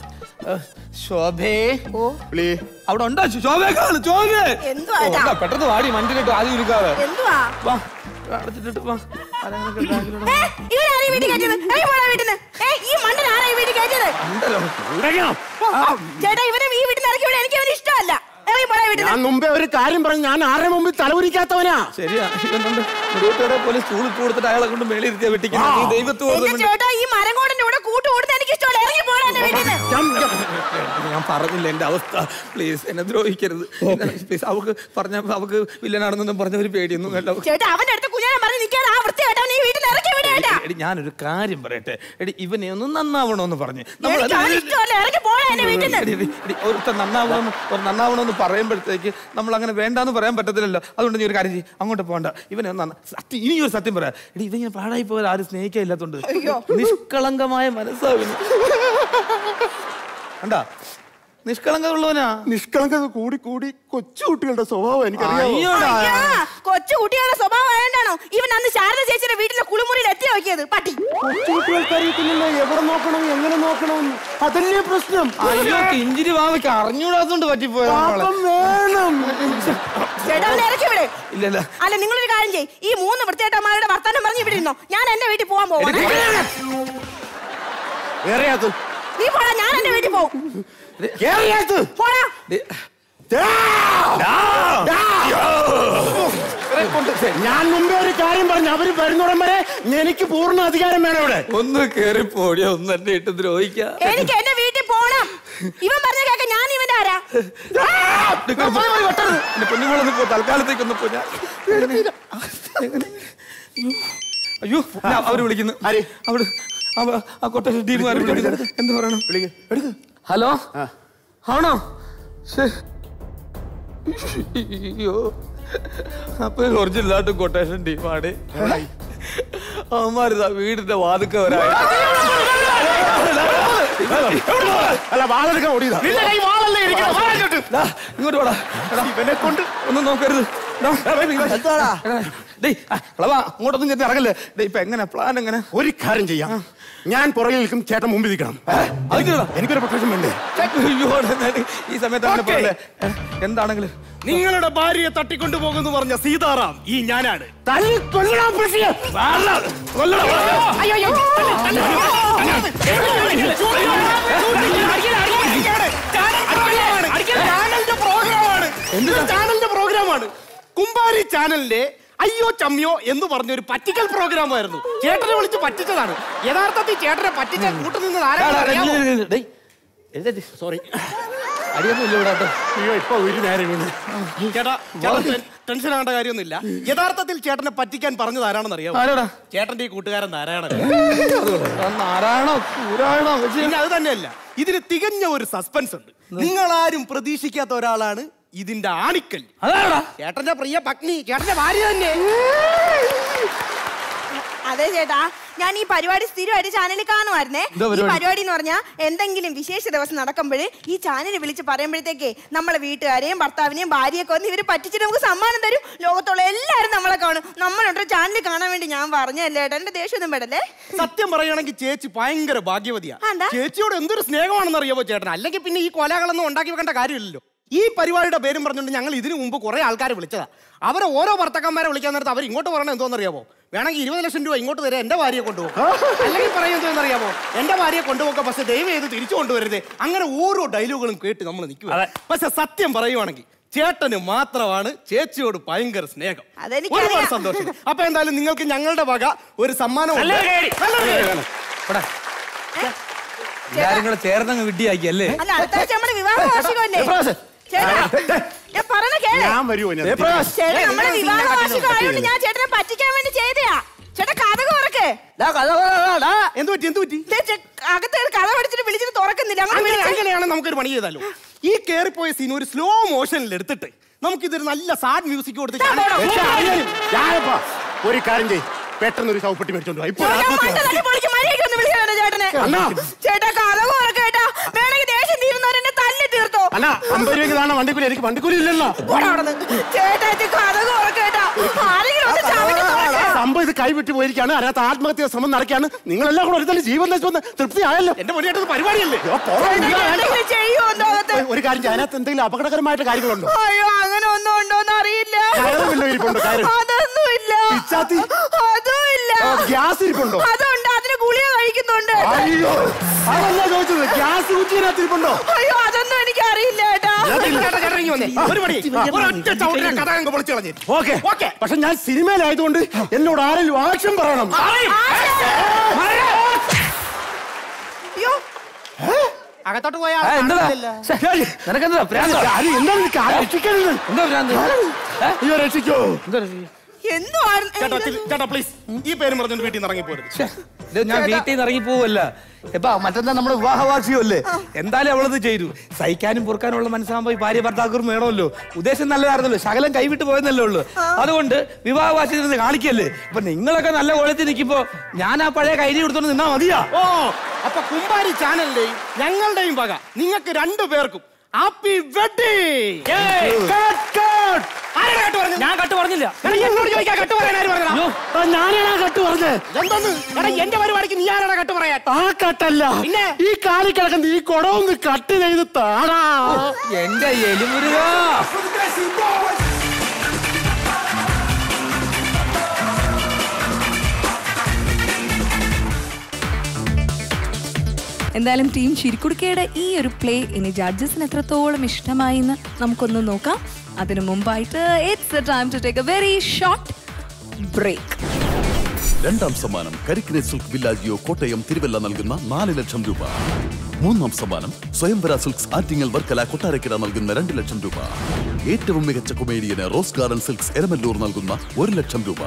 ശോഭേ വിളി അവിടെ ഉണ്ടോ ശോഭേ കാണു ശോഭേ എന്തുവാ ഓ, ഉണ്ടാ, പെട്ടെന്ന് വാടി മണ്ടിലിട്ട് ആദ്യം ഇരിക്കാതെ എന്തുവാ വാ അടച്ചിട്ടിട്ട് വാ ആരെങ്കിലുമൊക്കെ ബാഗിലിടണം. ഏ, ഇവനാരാ ഈ വീട്ടിൽ കയറ്റിയത്? ഇറങ്ങി പോടാ വീട്ടിന്ന്. ഏ, ഈ മണ്ടൻ ആരാ ഈ വീട്ടിൽ കയറ്റിയത്? ഉണ്ടല്ലോ. ഓ, ഓ, ചേട്ടാ ഇവനെ ഈ വീട്ടിൽ നിന്ന് ഇറക്കി വിടാൻ എനിക്ക് അവന് ഇഷ്ടമല്ല ഇറങ്ങി പോടാ വീട്ടിൽ ഞാൻ മുമ്പേ ഒരു കാര്യം പറഞ്ഞു ഞാൻ ആരുടെ മുമ്പിൽ തലകുരിക്കാത്തവനാ ശരിയാ ഇവനുണ്ട് മുരുകത്തോടെ പോലെ സ്കൂൾ ഇട്ട് കൊടുത്തിട്ട് അയാളെ കൊണ്ട് മേളിൽ ഇരുത്തിയാ വെട്ടിക്കുന്നത് നീ ദൈവത്തോട് എന്റെ ചേട്ടാ ഈ മരങ്കോടന്റെ കൂടെ കൂട്ട് കൊടുത്ത് എനിക്ക് ഇഷ്ടമല്ല ഇറങ്ങി പോടാ എന്റെ വീട്ടിൽ നിന്ന് ഞാൻ പറഞ്ഞില്ല എന്റെ അവസ്ഥ പ്ലീസ് എന്നെ ദ്രോഹിക്കരുത് പ്ലീസ് അവക്ക് പറഞ്ഞ അവക്ക് വില്ലനാണെന്നൊന്നും പറഞ്ഞ ഒരു പേടിയൊന്നും വേണ്ട അവക്ക് ചേട്ടാ അവന്റെ അടുത്ത് കുഞ്ഞാൻ പറഞ്ഞ് നിൽക്കാതെ ആ വൃത്തിയായിട്ടവൻ ഈ വീട്ടിൽ ഇറക്കി വിടേട്ടാ എടി ഞാനൊരു കാര്യം പറയട്ടെ എടി ഇവനെ ഒന്ന് നന്നാവണോന്ന് പറഞ്ഞ് നമ്മൾ എനിക്ക് അവന് ഇഷ്ടമല്ല ഇറങ്ങി പോടാ എന്റെ വീട്ടിൽ നിന്ന് എടി, എടി, എടി, ഒരുത്തൻ നന്നാവണമെന്ന് ഒരു നന്നാവണമെന്ന് പറയുമ്പോഴത്തേക്ക് നമ്മൾ അങ്ങനെ വേണ്ടാന്ന് പറയാൻ പറ്റത്തില്ലല്ലോ അതുകൊണ്ട് നീ ഒരു കാര്യം ചെയ്യും അങ്ങോട്ട് പോകണ്ട ഇവനെ ഒന്ന് നന്ന- സത്യം ഇനി ഒരു സത്യം പറയാം എടി ഇവൻ ഇങ്ങനെ പാടായി പോയാൽ ആരും സ്നേഹിക്കാനില്ലാത്തോണ്ട് നിഷ്കളങ്കമായ മനസ്സാവിന് കണ്ടാ നിഷ്കളങ്കത ഉള്ളവനാ നിഷ്കളങ്കത കൂടി കൂടി കൊച്ചു കുട്ടികളുടെ സ്വഭാവം എനിക്കറിയാം അയ്യോടാ. അയ്യാ, കൊച്ചു കുട്ടികളുടെ സ്വഭാവം ആയതുകൊണ്ടാണോ ഇവൻ അന്ന് ശാരദ ചേച്ചിയുടെ വീട്ടിലെ കുളിമുറിയിൽ എത്തി നോക്കിയത് പട്ടി കൊച്ചു കുട്ടികൾക്ക് അറിയത്തില്ലല്ലോ എവിടെ നോക്കണം എങ്ങനെ നോക്കണം അതല്ലേ പ്രശ്നം അയ്യോ ഇഞ്ചിരി വാവയ്ക്ക് അറിഞ്ഞൂടാത്തോണ്ട് പറ്റിപ്പോയത് പാപം വേണം ചേട്ടാ അവനെ ഇറക്കി വിട് ഇല്ല ഇല്ല അല്ല നിങ്ങളൊരു കാര്യം ചെയ്യ് ഈ മൂന്ന് വൃത്തിയേട്ടന്മാരുടെ വർത്താനം പറഞ്ഞ് ഇവിടെ ഇരുന്നോ ഞാൻ എന്റെ വീട്ടിൽ പോവാൻ പോവാണ് ഏറിയാത്ത് നീ പോടാ ഞാൻ എന്റെ വീട്ടിൽ പോവും ഏറിയാത്ത് പോടാ ഞാൻ മുമ്പേ ഒരു കാര്യം പറഞ്ഞു അവര് വരുന്നോടം വരെ എനിക്ക് പൂർണ്ണ അധികാരം വേണം ഇവിടെ ഒന്ന് കേറി പോടിയ ഒന്ന് എന്നെ ഇട്ട് ദ്രോഹിക്ക എനിക്ക് എന്റെ വീട്ടിൽ പോണം ഇവൻ പറഞ്ഞ കേക്ക ഞാൻ ഇവന്റെ ആരാ നിങ്ങൾ പോയി, പോയി, വെട്ടരുത്. എന്റെ പൊന്നുമോളൊന്ന് പോ തൽക്കാലത്തേക്കൊന്ന് പോ ഞാൻ എങ്ങനെ? അയ്യോ ഞാൻ അവര് വിളിക്കുന്നു അവിടെ അവ- ആ കൊട്ടേഷൻ ടീമുകാർ എന്ത് പറയണം ഹലോ ആണോ ശ്ശേ. അയ്യോ അപ്പൊ ഒറിജിനലായിട്ട് കൊട്ടേഷൻ ടീമാണ് അവന്മാരിതാ വീടിന്റെ വാതുക്ക വരായി അല്ല വാളെടുക്കാൻ ഓടിയതാ നിന്റെ കൈ വാളല്ലേ ഇരിക്കുന്നത്? വാ ഇങ്ങോട്ട്. ദാ, ഇങ്ങോട്ട് വാടാ എടാ, ഇവനെ കൊണ്ട് ഒന്നും നോക്കരുത് ദാ, എടാ, ഡേയ്, ആ, കളവാ, അങ്ങോട്ടൊന്നും ചെന്ന് ഇറങ്ങല്ലേ ഡേയ്, ഇപ്പൊ എങ്ങനെ പ്ലാൻ എങ്ങനെ ഒരു കാര്യം ചെയ്യാം ഞാൻ പുറകിൽ നിൽക്കും ചേട്ടൻ മുമ്പിൽ നിൽക്കണം എനിക്കൊരു പ്രൊട്ടക്ഷൻ വേണ്ടേ അയ്യോ, എന്നാല് ഈ സമയത്ത് അങ്ങനെ പോലെ എന്താണെങ്കിലും നിങ്ങളുടെ ഭാര്യയെ തട്ടിക്കൊണ്ടു പോകുന്നു പറഞ്ഞ സീതാറാം ഈ ഞാനാണ് ചാനലിന്റെ പ്രോഗ്രാമാണ് കുമ്പാരി ചാനലിന്റെ അയ്യോ ചമ്മിയോ എന്ന് പറഞ്ഞ ഒരു പറ്റിക്കൽ പ്രോഗ്രാം ആയിരുന്നു ചേട്ടനെ വിളിച്ച് പറ്റിച്ചതാണ് യഥാർത്ഥത്തിൽ ചേട്ടനെ പറ്റിച്ച കൂട്ടുനിന്നത് ആരാ സോറി അടിയൊന്നും ഇല്ല ഇവിടെ കേട്ടോ അയ്യോ ഇപ്പൊ ഒരു നേരം വീണ് ചേട്ടാ ചേട്ടൻ ടെൻ- ടെൻഷൻ ആകേണ്ട കാര്യമൊന്നുമില്ല യഥാർത്ഥത്തിൽ ചേട്ടനെ പറ്റിക്കാൻ പറഞ്ഞത് ആരാണെന്ന് അറിയാമോ ആരാടാ? ചേട്ടന്റെ ഈ കൂട്ടുകാരൻ നാരായണൻ നാരായണോ പുരാണോ പിന്നെ അത് തന്നെയല്ല ഇതിന് തികഞ്ഞ ഒരു സസ്പെൻസ് ഉണ്ട് നിങ്ങൾ ആരും പ്രതീക്ഷിക്കാത്ത ഒരാളാണ് ഇതിന്റെ ആണിക്കൽ ചേട്ടന്റെ പ്രിയ പത്നി ചേട്ടന്റെ ഭാര്യ തന്നെ അതെ ചേട്ടാ ഞാൻ ഈ പരിപാടി സ്ഥിരമായിട്ട് ചാനലിൽ കാണുമായിരുന്നേ എന്താ ഈ പരിപാടി? പരിപാടി എന്ന് പറഞ്ഞാൽ എന്തെങ്കിലും വിശേഷ ദിവസം നടക്കുമ്പോൾ ഈ ചാനൽ വിളിച്ച് പറയുമ്പോഴത്തേക്കേ നമ്മളെ വീട്ടുകാരെയും ഭർത്താവിനെയും ഭാര്യയൊക്കെ വന്ന് ഇവര് പറ്റിച്ചിട്ട് നമുക്ക് സമ്മാനം തരും ലോകത്തുള്ള എല്ലാവരും നമ്മളെ കാണും നമ്മളുണ്ട് ചാനൽ കാണാൻ വേണ്ടി ഞാൻ പറഞ്ഞല്ലേ ഏട്ടാ എന്റെ ദേഷ്യമൊന്നും പെടല്ലേ സത്യം പറയുകയാണെങ്കിൽ ചേച്ചി ഭയങ്കര ഭാഗ്യവതിയാ എന്താ? ചേച്ചിയോട് എന്തൊരു സ്നേഹമാണെന്ന് അറിയാമോ ചേട്ടൻ അല്ലെങ്കിൽ പിന്നെ ഈ കൊലകളൊന്നും ഉണ്ടാക്കി വെക്കേണ്ട കാര്യമില്ലല്ലോ ഈ പരിപാടിയുടെ പേരും പറഞ്ഞുകൊണ്ട് ഞങ്ങൾ ഇതിനു മുമ്പ് കുറെ ആൾക്കാരെ വിളിച്ചതാ അവരെ ഓരോ ഭർത്തക്കന്മാരെ വിളിക്കാൻ നേരത്ത് അവർ ഇങ്ങോട്ട് പറയണത് എന്തോന്നറിയാമോ വേണമെങ്കിൽ ഇരുപത് ലക്ഷം രൂപ ഇങ്ങോട്ട് തരാം എന്റെ ഭാര്യയെ കൊണ്ടുപോകും അല്ലെങ്കിൽ പറയുന്നത് എന്തോന്നറിയാമോ എന്റെ ഭാര്യയെ കൊണ്ടുപോകാം പക്ഷെ ദൈവം ചെയ്ത് തിരിച്ചു കൊണ്ടുവരുത് അങ്ങനെ ഓരോ ഡയലോഗുകളും കേട്ട് നമ്മൾ നിൽക്കുക പക്ഷെ സത്യം പറയുവാണെങ്കിൽ ചേട്ടന് മാത്രമാണ് ചേച്ചിയോട് ഭയങ്കര സ്നേഹം അതെനിക്കറിയാം. ഒരുപാട് സന്തോഷം അപ്പൊ എന്തായാലും നിങ്ങൾക്ക് ഞങ്ങളുടെ വക ഒരു സമ്മാനം ഉണ്ട്. നല്ലൊരു കേടി. നല്ലൊരു കേടി. എല്ലാരും കൂടെ ചേർന്നങ്ങ് വിഡ്ഢിയാക്കി അല്ലേ അല്ല അടുത്ത ആഴ്ച നമ്മുടെ വിവാഹ വാർഷികമല്ലേ ജയപ്രകാശ്. ചേട്ടാ ഞാൻ പറഞ്ഞ കേളെ ഞാൻ വരുമോ ഇതിനകത്ത്? ജയപ്രകാശ്. ചേട്ടാ ഏയ്, നമ്മുടെ നിങ്ങൾ വിവാഹ സീനിനെ വാർഷികം കാട്ടിലും ആയതുകൊണ്ട് ഞാൻ ചേട്ടനെ പറ്റിക്കാൻ വേണ്ടി ചെയ്തയാ ചേട്ടാ കഥ കുറക്ക് എന്ത് പറ്റി എന്ത് പറ്റി അകത്ത് കഥ പഠിച്ചിട്ട് വിളിച്ചിട്ട് തുറക്കുന്നില്ല അങ്ങോട്ട് അങ്ങനെ വിളിച്ച്. അങ്ങനെയാണ് നമുക്കൊരു പണി ചെയ്താലോ ഈ കേറിപ്പോയ സീൻ ഒരു സ്ലോ മോഷനിൽ എടുത്തിട്ട് നമുക്കിതൊരു നല്ല സാഡ് മ്യൂസിക് കൊടുത്ത് പക്ഷേ അറിയാനും ഞാനിപ്പോ ഒരു കാര്യം ചെയ്യും പെട്ടെന്ന് ഒരു ചൗപ്പട്ടി മേടിച്ചോണ്ട് വാ. ഇപ്പൊ ഞാൻ ആത്മഹത്യ മണ്ട തട്ടി പൊളിച്ച് മര്യാദയ്ക്ക് ഒന്ന് വിളിച്ച് വേണം ചേട്ടനെ. അണ്ണാ. ചേട്ടാ കഥ കുറക്ക് ചേട്ടാ വേണമെങ്കിൽ ദേഷ്യം തീരുന്നവരെന്നെ തല്ലി തീർത്തോ അല്ല അമ്പത് രൂപയ്ക്ക് താണ വണ്ടിക്കൂലി എനിക്ക് വണ്ടിക്കൂലി ഇല്ലല്ലോ പോടാ അവിടുന്ന്. ചേട്ടാ ഇത് കഥ കുറക്ക് ചേട്ടാ ആരെങ്കിലും ഒന്ന് ചവിട്ടി തുറക്ക്. സംഭവം ഇത് കൈവിട്ട് പോയിരിക്കാണ് അതിനകത്ത് ആത്മഹത്യ ശ്രമം നടക്കുകയാണ് നിങ്ങളെല്ലാം കൂടെ ഒരു തന്നെ ജീവൻ നശിപ്പെന്ന് തൃപ്തി ആയല്ലോ എന്റെ പൊടിയായിട്ടത് പരിപാടിയല്ലേ ചേട്ടാ, എന്തെങ്കിലും ചെയ്യോ എന്തോ അകത്ത് ഒരു കാര്യം ചെയ്യ്, അതിനകത്ത് എന്തെങ്കിലും അപകടകരമായിട്ട് കാര്യങ്ങളുണ്ടോ അയ്യോ അങ്ങനെ ഒന്നും ഉണ്ടോന്ന് അറിയില്ല കയറ് വല്ലതും ഇരിപ്പുണ്ടോ, കയറ്? അതൊന്നും ഇല്ല പിച്ചാത്തി? അതും ഇല്ല ആ, ഗ്യാസ് ഇരിപ്പുണ്ടോ? അതുണ്ട് അതിന് ഗുളിക കഴിക്കുന്നുണ്ട് അയ്യോ അതല്ല ചോദിച്ചത് ഗ്യാസ് കുറ്റിനകത്ത് ഇരിപ്പുണ്ടോ അയ്യോ അതൊന്നും എനിക്ക് അറിയില്ല ചേട്ടാ ചേട്ടാ, ചേട്ടാ, ഇങ്ങ് വന്നേ. ഒരു പണി ഒരൊറ്റ ചവിട്ടിനെ കഥ അങ്ങ് പൊളിച്ചു കളഞ്ഞു ഓക്കെ പക്ഷെ ഞാൻ സിനിമയിലായതുകൊണ്ട് എന്നോട് ആരെങ്കിലും ആക്ഷൻ പറയണം അയ്യോ അകത്തോട്ട് പോയ ആ, എന്താ നിനക്കെന്താ ഭ്രാന്താ? അത് എന്താണ് നിനക്ക് ആരെ രക്ഷിക്കരുത് എന്താ ഭ്രാന്ത് ഏ? അയ്യോ രക്ഷിക്കോ എന്താ രക്ഷ? എന്തോ ആണ്- ചേട്ടാ തി- ചേട്ടാ പ്ലീസ് ഈ പേര് പറഞ്ഞിട്ട് വീട്ടിൽ നിന്ന് ഇറങ്ങി പോരുത് ശ്ശെ, ഇത് ഞാൻ വീട്ടിൽ നിന്ന് ഇറങ്ങി പോവല്ല ഇപ്പൊ മറ്റന്നാ നമ്മുടെ വിവാഹ വാർഷികമല്ലേ എന്തായാലും അവളത് ചെയ്തു സഹിക്കാനും പൊറുക്കാനും ഉള്ള മനസ്സാകുമ്പോ ഈ ഭാര്യ ഭർത്താക്കറും വേണമല്ലോ ഉദ്ദേശം നല്ലതായിരുന്നല്ലോ ശകലം കൈവിട്ട് പോയെന്നല്ലേ ഉള്ളൂ അതുകൊണ്ട് വിവാഹ വാർഷികത്തിൽ കാണിക്കല്ലേ അപ്പൊ നിങ്ങളൊക്കെ നല്ല കോളത്തിൽ നിൽക്കുമ്പോ ഞാൻ ആ പഴയ കൈരി കൊടുത്തോണ്ട് നിന്നാ മതിയാ ഓ അപ്പൊ കുമ്പാരി ചാനലിന്റെയും ഞങ്ങളുടെയും വക നിങ്ങൾക്ക് രണ്ടു പേർക്കും ഹാപ്പി വെഡിങ് ഞാൻ കട്ട് പറഞ്ഞില്ല എന്നോട് ചോദിക്കാൻ കട്ട് പറയാൻ ആര് പറഞ്ഞതാ? ഞാനാണ് കട്ട് പറഞ്ഞത് എന്തെന്ന് എടാ എന്റെ പരിപാടിക്ക് നീ ആരാണ് കട്ട് പറയാൻ ആ കട്ടല്ല പിന്നെ? ഈ കാലിൽ കിടക്കുന്ന ഈ കുടമൊന്ന് കട്ട് ചെയ്ത് താടാ എന്റെ എലിമുരുക എന്തായാലും ടീം ചിരിക്കുടുക്കയുടെ ഈ ഒരു പ്ലേ ഇനി ജഡ്ജസിന് എത്രത്തോളം ഇഷ്ടമായി എന്ന് നമുക്കൊന്ന് നോക്കാം അതിനു മുമ്പായിട്ട് it's time to take a very short break രണ്ടാം സമ്മാനം കരിക്കിനെ സിൽക്ക് വില്ലാജിയോ കോട്ടയം തിരുവല്ല നൽകുന്ന നാല് ലക്ഷം രൂപ മൂന്നാം സമ്മാനം സ്വയംവര സിൽക്സ് ആറ്റിങ്ങൽ വർക്കല കൊട്ടാരക്കര നൽകുന്ന രണ്ട് ലക്ഷം രൂപ ഏറ്റവും മികച്ച കൊമേഡിയന് റോസ് ഗാർഡൻ സിൽക്സ് എരമല്ലൂർ നൽകുന്ന ഒരു ലക്ഷം രൂപ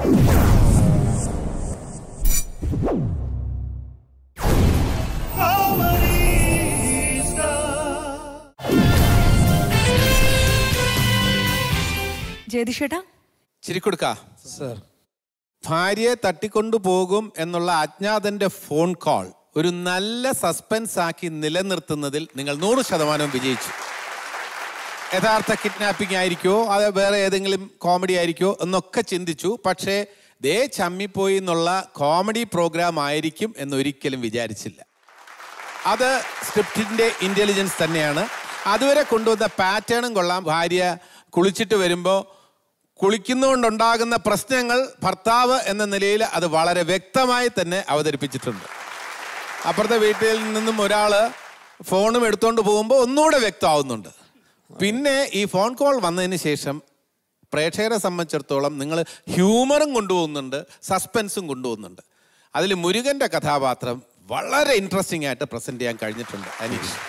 ജയതിഷേട്ടാ ചിരിക്കൊടുക്ക സർ ഭാര്യയെ തട്ടിക്കൊണ്ടു പോകും എന്നുള്ള അജ്ഞാതന്റെ ഫോൺ കോൾ ഒരു നല്ല സസ്പെൻസ് ആക്കി നിലനിർത്തുന്നതിൽ നിങ്ങൾ നൂറ് ശതമാനം വിജയിച്ചു യഥാർത്ഥ കിഡ്നാപ്പിംഗ് ആയിരിക്കോ അത് വേറെ ഏതെങ്കിലും കോമഡി ആയിരിക്കോ എന്നൊക്കെ ചിന്തിച്ചു പക്ഷേ ദേ ചമ്മിപ്പോയി എന്നുള്ള കോമഡി പ്രോഗ്രാം ആയിരിക്കും എന്നൊരിക്കലും വിചാരിച്ചില്ല അത് സ്ക്രിപ്റ്റിന്റെ ഇന്റലിജൻസ് തന്നെയാണ് അതുവരെ കൊണ്ടുവന്ന പാറ്റേണും കൊള്ളാം ഭാര്യ കുളിച്ചിട്ട് വരുമ്പോൾ കുളിക്കുന്നതുകൊണ്ടുണ്ടാകുന്ന പ്രശ്നങ്ങൾ ഭർത്താവ് എന്ന നിലയിൽ അത് വളരെ വ്യക്തമായി തന്നെ അവതരിപ്പിച്ചിട്ടുണ്ട് അപ്പുറത്തെ വീട്ടിൽ നിന്നും ഒരാള് ഫോണും എടുത്തുകൊണ്ട് പോകുമ്പോൾ ഒന്നുകൂടെ വ്യക്തമാവുന്നുണ്ട് പിന്നെ ഈ ഫോൺ കോൾ വന്നതിന് ശേഷം പ്രേക്ഷകരെ സംബന്ധിച്ചിടത്തോളം നിങ്ങൾ ഹ്യൂമറും കൊണ്ടുപോകുന്നുണ്ട് സസ്പെൻസും കൊണ്ടുപോകുന്നുണ്ട് അതിൽ മുരുകന്റെ കഥാപാത്രം വളരെ ഇൻട്രസ്റ്റിംഗ് ആയിട്ട് പ്രസന്റ് ചെയ്യാൻ കഴിഞ്ഞിട്ടുണ്ട് അനീഷ്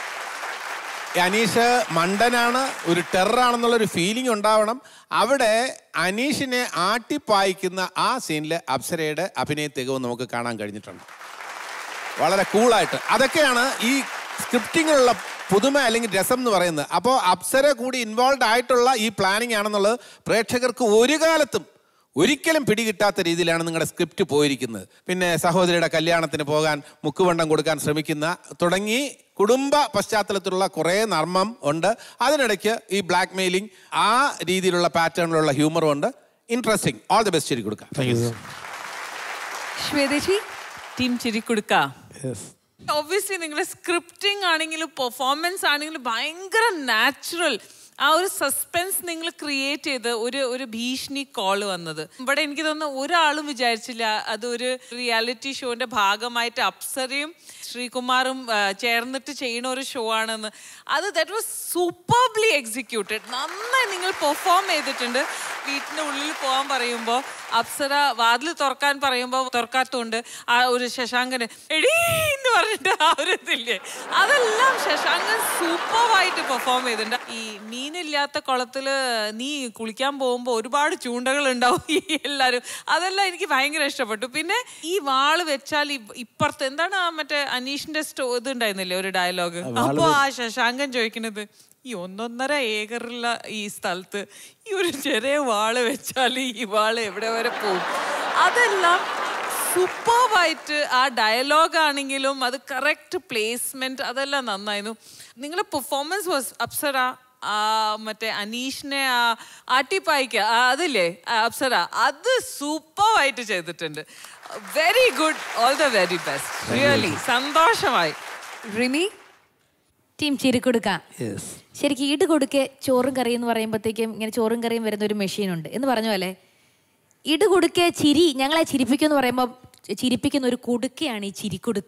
ഈ അനീഷ് മണ്ടനാണ് ഒരു ടെററാണെന്നുള്ള ഒരു ഫീലിംഗ് ഉണ്ടാവണം അവിടെ അനീഷിനെ ആട്ടിപ്പായിക്കുന്ന ആ സീനിൽ അപ്സരയുടെ അഭിനയ തികവ് നമുക്ക് കാണാൻ കഴിഞ്ഞിട്ടുണ്ട് വളരെ കൂളായിട്ട് അതൊക്കെയാണ് ഈ സ്ക്രിപ്റ്റിങ്ങിലുള്ള പുതുമ അല്ലെങ്കിൽ രസം എന്ന് പറയുന്നത് അപ്പോൾ അപ്സര കൂടി ഇൻവോൾവ് ആയിട്ടുള്ള ഈ പ്ലാനിങ് ആണെന്നുള്ളത് പ്രേക്ഷകർക്ക് ഒരു കാലത്തും ഒരിക്കലും പിടികിട്ടാത്ത രീതിയിലാണ് നിങ്ങളുടെ സ്ക്രിപ്റ്റ് പോയിരിക്കുന്നത് പിന്നെ സഹോദരിയുടെ കല്യാണത്തിന് പോകാൻ മുക്കുവണ്ടം കൊടുക്കാൻ ശ്രമിക്കുന്ന തുടങ്ങി കുടുംബ പശ്ചാത്തലത്തിലുള്ള കുറേ നർമ്മം ഉണ്ട് അതിനിടയ്ക്ക് ഈ ബ്ലാക്ക് മെയിലിംഗ് ആ രീതിയിലുള്ള പാറ്റേണിലുള്ള ഹ്യൂമറും ഉണ്ട് ഇൻട്രസ്റ്റിംഗ് ഓൾ ദി ബെസ്റ്റ് ശരി കൊടുക്കാം ശ്വേതേച്ചി ടീം ചിരിക്കുടുക്ക ഒബ്വിയസ്ലി നിങ്ങളുടെ സ്ക്രിപ്റ്റിംഗ് ആണെങ്കിലും പെർഫോമൻസ് ആണെങ്കിലും ഭയങ്കര നാച്ചുറൽ ആ ഒരു സസ്പെൻസ് നിങ്ങൾ ക്രിയേറ്റ് ചെയ്ത് ഒരു ഒരു ഭീഷണി കോള് വന്നത് ഇവിടെ എനിക്ക് തോന്നുന്നു ഒരാളും വിചാരിച്ചില്ല അതൊരു റിയാലിറ്റി ഷോന്റെ ഭാഗമായിട്ട് അപ്സരയും ശ്രീകുമാറും ആ, ചേർന്നിട്ട് ചെയ്യുന്ന ഒരു ഷോ ആണെന്ന് അത് ദാറ്റ് വാസ് സൂപ്പർബ്ലി എക്സിക്യൂട്ടഡ് നന്നായി നിങ്ങൾ പെർഫോം ചെയ്തിട്ടുണ്ട് വീട്ടിൻ്റെ ഉള്ളിൽ പോകാൻ പറയുമ്പോൾ അപ്സര വാതിൽ തുറക്കാൻ പറയുമ്പോൾ തുറക്കാത്തതുകൊണ്ട് ആ ഒരു ശശാങ്കന് എടീ എന്ന് പറഞ്ഞിട്ട് ആ ഒരു ഇതില്ലേ അതെല്ലാം ശശാങ്കൻ സൂപ്പറായിട്ട് പെർഫോം ചെയ്തിട്ടുണ്ട് ഈ മീനില്ലാത്ത കുളത്തില് നീ കുളിക്കാൻ പോകുമ്പോൾ ഒരുപാട് ചൂണ്ടകൾ ഉണ്ടാവും ഈ എല്ലാവരും അതെല്ലാം എനിക്ക് ഭയങ്കര ഇഷ്ടപ്പെട്ടു പിന്നെ ഈ വാള് വെച്ചാൽ ഇ- ഇപ്പുറത്ത് എന്താണ് ആ മറ്റേ അനീഷിന്റെ സ്റ്റോ ഇത് ഉണ്ടായിരുന്നില്ലേ ഒരു ഡയലോഗ് ആ, വാള് അപ്പൊ ആ ശശാങ്കൻ ചോദിക്കുന്നത് ഈ ഒന്നൊന്നര ഏക്കറുള്ള ഈ സ്ഥലത്ത് ഈ ഒരു ചെറിയ വാള് വെച്ചാൽ ഈ വാള് എവിടെ വരെ പോകും അതെല്ലാം സൂപ്പർവായിട്ട് ആ ഡയലോഗ് ആണെങ്കിലും അത് കറക്റ്റ് പ്ലേസ്മെന്റ് അതെല്ലാം നന്നായിരുന്നു നിങ്ങളുടെ പെർഫോമൻസ് വാസ് അപ്സര ആ മറ്റേ അനീഷിനെ ആ ആട്ടിപ്പായിക്ക ആ അതില്ലേ ആ അപ്സര അത് സൂപ്പറായിട്ട് ചെയ്തിട്ടുണ്ട് very good all the very best really സന്തോഷമായി റിമി ടീം ചിരിക്കൊടുക്ക ശരിക്കും ഈട് കൊടുക്കെ ചോറും കറിയും എന്ന് പറയുമ്പോഴത്തേക്കും ഇങ്ങനെ ചോറും കറിയും വരുന്ന ഒരു മെഷീൻ ഉണ്ട് എന്ന് പറഞ്ഞ പോലെ ഇട് കൊടുക്കെ ചിരി ഞങ്ങളെ ചിരിപ്പിക്കും എന്ന് പറയുമ്പോൾ ചിരിപ്പിക്കുന്ന ഒരു കുടുക്കയാണ് ഈ ചിരിക്കൊടുക്ക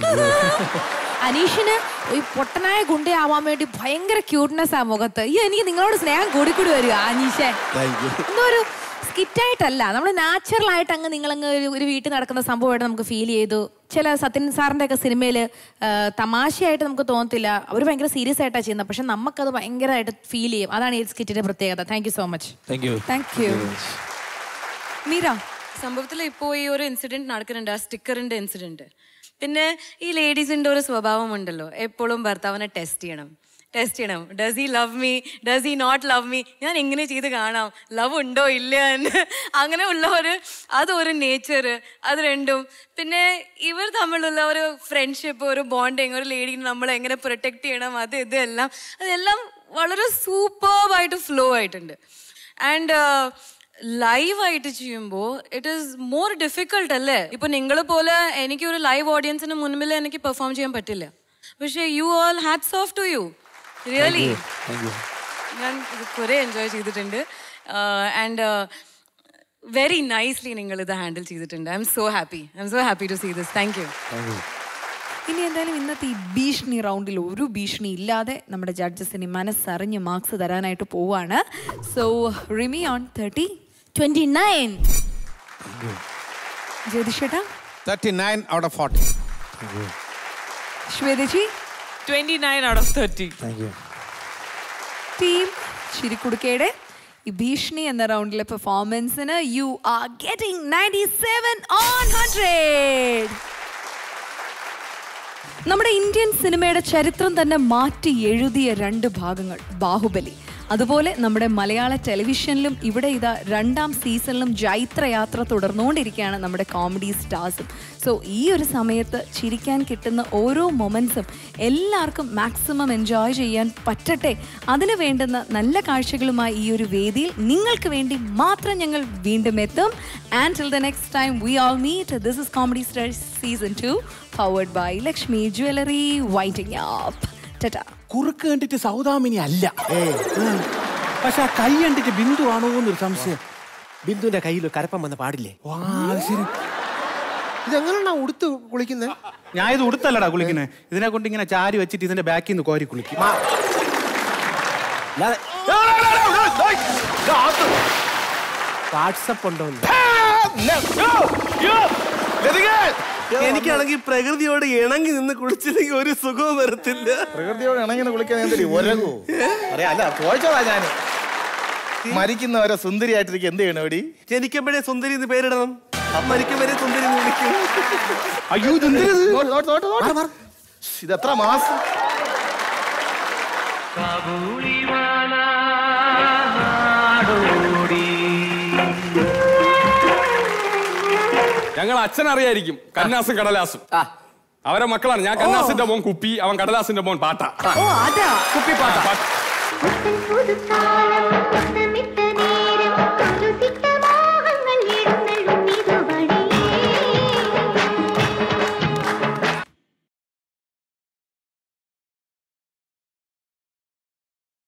അനീഷിന് ഈ പൊട്ടനായ ഗുണ്ടയാവാൻ വേണ്ടി ഭയങ്കര ക്യൂട്ട്നെസ് ആ മുഖത്ത് അയ്യോ എനിക്ക് നിങ്ങളോട് സ്നേഹം കൂടിക്കൂടി വരിക അനീഷേ എന്തോ ഒരു സ്കിറ്റായിട്ടല്ല നമ്മൾ നാച്ചുറൽ ആയിട്ട് അങ്ങ് നിങ്ങളങ്ങ് ഒരു ഒരു വീട്ടിൽ നടക്കുന്ന സംഭവമായിട്ട് നമുക്ക് ഫീൽ ചെയ്തു ചില സത്യൻ സാറിൻ്റെ ഒക്കെ സിനിമയിൽ തമാശയായിട്ട് നമുക്ക് തോന്നത്തില്ല അവർ ഭയങ്കര സീരിയസ് ആയിട്ടാണ് ചെയ്യുന്നത് പക്ഷെ നമുക്കത് ഭയങ്കരമായിട്ട് ഫീൽ ചെയ്യും അതാണ് ഈ സ്കിറ്റിന്റെ പ്രത്യേകത thank you so much thank you thank you Meera സംഭവത്തിൽ ഇപ്പോൾ ഈ ഒരു ഇൻസിഡന്റ് നടക്കുന്നുണ്ട് ആ സ്റ്റിക്കറിന്റെ ഇൻസിഡന്റ് പിന്നെ ഈ ലേഡീസിന്റെ ഒരു സ്വഭാവം ഉണ്ടല്ലോ എപ്പോഴും ഭർത്താവിനെ ടെസ്റ്റ് ചെയ്യണം ടെസ്റ്റ് ചെയ്യണം does he love me does he not love me ഞാൻ എങ്ങനെ ചെയ്ത് കാണാം ലവ് ഉണ്ടോ ഇല്ല എന്ന് അങ്ങനെ ഉള്ള ഒരു അതൊരു നേച്ചർ അത് രണ്ടും പിന്നെ ഇവർ തമ്മിലുള്ള ഒരു ഫ്രണ്ട്ഷിപ്പ് ഒരു ബോണ്ടിങ് ഒരു ലേഡീനെ നമ്മൾ എങ്ങനെ പ്രൊട്ടക്ട് ചെയ്യണം അത് ഇതെല്ലാം അതെല്ലാം വളരെ സൂപ്പർബായിട്ട് ഫ്ലോ ആയിട്ടുണ്ട് ആൻഡ് ലൈവായിട്ട് ചെയ്യുമ്പോൾ ഇറ്റ് ഈസ് മോർ ഡിഫിക്കൾട്ട് അല്ലേ ഇപ്പൊ നിങ്ങൾ പോലെ എനിക്ക് ഒരു ലൈവ് ഓഡിയൻസിന് മുൻപിൽ എനിക്ക് പെർഫോം ചെയ്യാൻ പറ്റില്ല പക്ഷേ you all hats off to you really ഞാൻ ഇത് കുറേ എൻജോയ് ചെയ്തിട്ടുണ്ട് ആൻഡ് വെരി നൈസ്ലി നിങ്ങൾ ഇത് ഹാൻഡിൽ ചെയ്തിട്ടുണ്ട് I'm so happy I'm so happy to see this thank you ഇനി എന്തായാലും ഇന്നത്തെ ഈ ഭീഷണി റൗണ്ടിൽ ഒരു ഭീഷണി ഇല്ലാതെ നമ്മുടെ ജഡ്ജസിന് മനസ്സറിഞ്ഞ് മാർക്സ് തരാനായിട്ട് പോവാണ് so Rimi on thirty twenty nine ജ്യോതിഷേട്ടാ thirty nine out of forty ശ്വേതജി twenty nine out of thirty team ചിരിക്കുടുക്കയുടെ ഈ ഭീഷണി എന്ന റൗണ്ടിലെ പെർഫോമൻസിന് you are getting ninety seven on hundred നമ്മുടെ ഇന്ത്യൻ സിനിമയുടെ ചരിത്രം തന്നെ മാറ്റി എഴുതിയ രണ്ട് ഭാഗങ്ങൾ ബാഹുബലി അതുപോലെ നമ്മുടെ മലയാള ടെലിവിഷനിലും ഇവിടെ ഇതാ രണ്ടാം സീസണിലും ജൈത്രയാത്ര തുടർന്നുകൊണ്ടിരിക്കുകയാണ് നമ്മുടെ കോമഡി സ്റ്റാർസും സോ ഈ ഒരു സമയത്ത് ചിരിക്കാൻ കിട്ടുന്ന ഓരോ മൊമെൻസും എല്ലാവർക്കും മാക്സിമം എൻജോയ് ചെയ്യാൻ പറ്റട്ടെ അതിന് വേണ്ടുന്ന നല്ല കാഴ്ചകളുമായി ഈ ഒരു വേദിയിൽ നിങ്ങൾക്ക് വേണ്ടി മാത്രം ഞങ്ങൾ വീണ്ടും എത്തും and till the next time we all meet this is comedy stars season two powered by Lakshmi jewellery വൈറ്റിംഗ് ആപ്പ് ടാറ്റാ കുറുക്ക് കണ്ടിട്ട് സൗദാമിനി അല്ല പക്ഷെ ആ കൈ കണ്ടിട്ട് ബിന്ദു ആണോ എന്നൊരു സംശയം ബിന്ദുവിന്റെ കയ്യിൽ ഒരു കരപ്പം വന്ന പാടില്ലേ വാ അത് ശരി ഇതെങ്ങനെയാ ഉടുത്ത് കുളിക്കുന്നത് ഞാൻ ഇത് ഉടുത്തല്ലടാ കുളിക്കുന്നത് ഇതിനെ കൊണ്ട് ഇങ്ങനെ ചാരി വെച്ചിട്ട് ഇതിന്റെ ബാക്കിൽ നിന്ന് കോരി കുളിക്കും വാട്സപ്പ് ഉണ്ടോ എനിക്കാണെങ്കിൽ പ്രകൃതിയോട് ഇണങ്ങി നിന്ന് കുളിച്ചില്ലെങ്കിൽ ഒരു സുഖവും വരത്തില്ല പ്രകൃതിയോട് ഇണങ്ങി കുളിക്കാൻ എന്തൊരു ഒരകൂ അറിയാ അല്ല ചോദിച്ചോളാ ഞാൻ മരിക്കുന്നവരെ സുന്ദരിയായിട്ടിരിക്കും എന്ത് ചെയ്യണം എടി ജനിക്കുമ്പോഴേ സുന്ദരി എന്ന് പേരിടണം മരിക്കുമ്പോഴേ സുന്ദരി എന്ന് വിളിക്കും അയ്യോ ഇത് എത്ര മാസം ഞങ്ങൾ അച്ഛൻ അറിയായിരിക്കും കന്നാസും കടലാസും അവരെ മക്കളാണ് ഞാൻ കന്നാസിന്റെ മോൻ കുപ്പി അവൻ കടലാസിന്റെ മോൻ പാട്ട ഓ അതാ കുപ്പി പാട്ട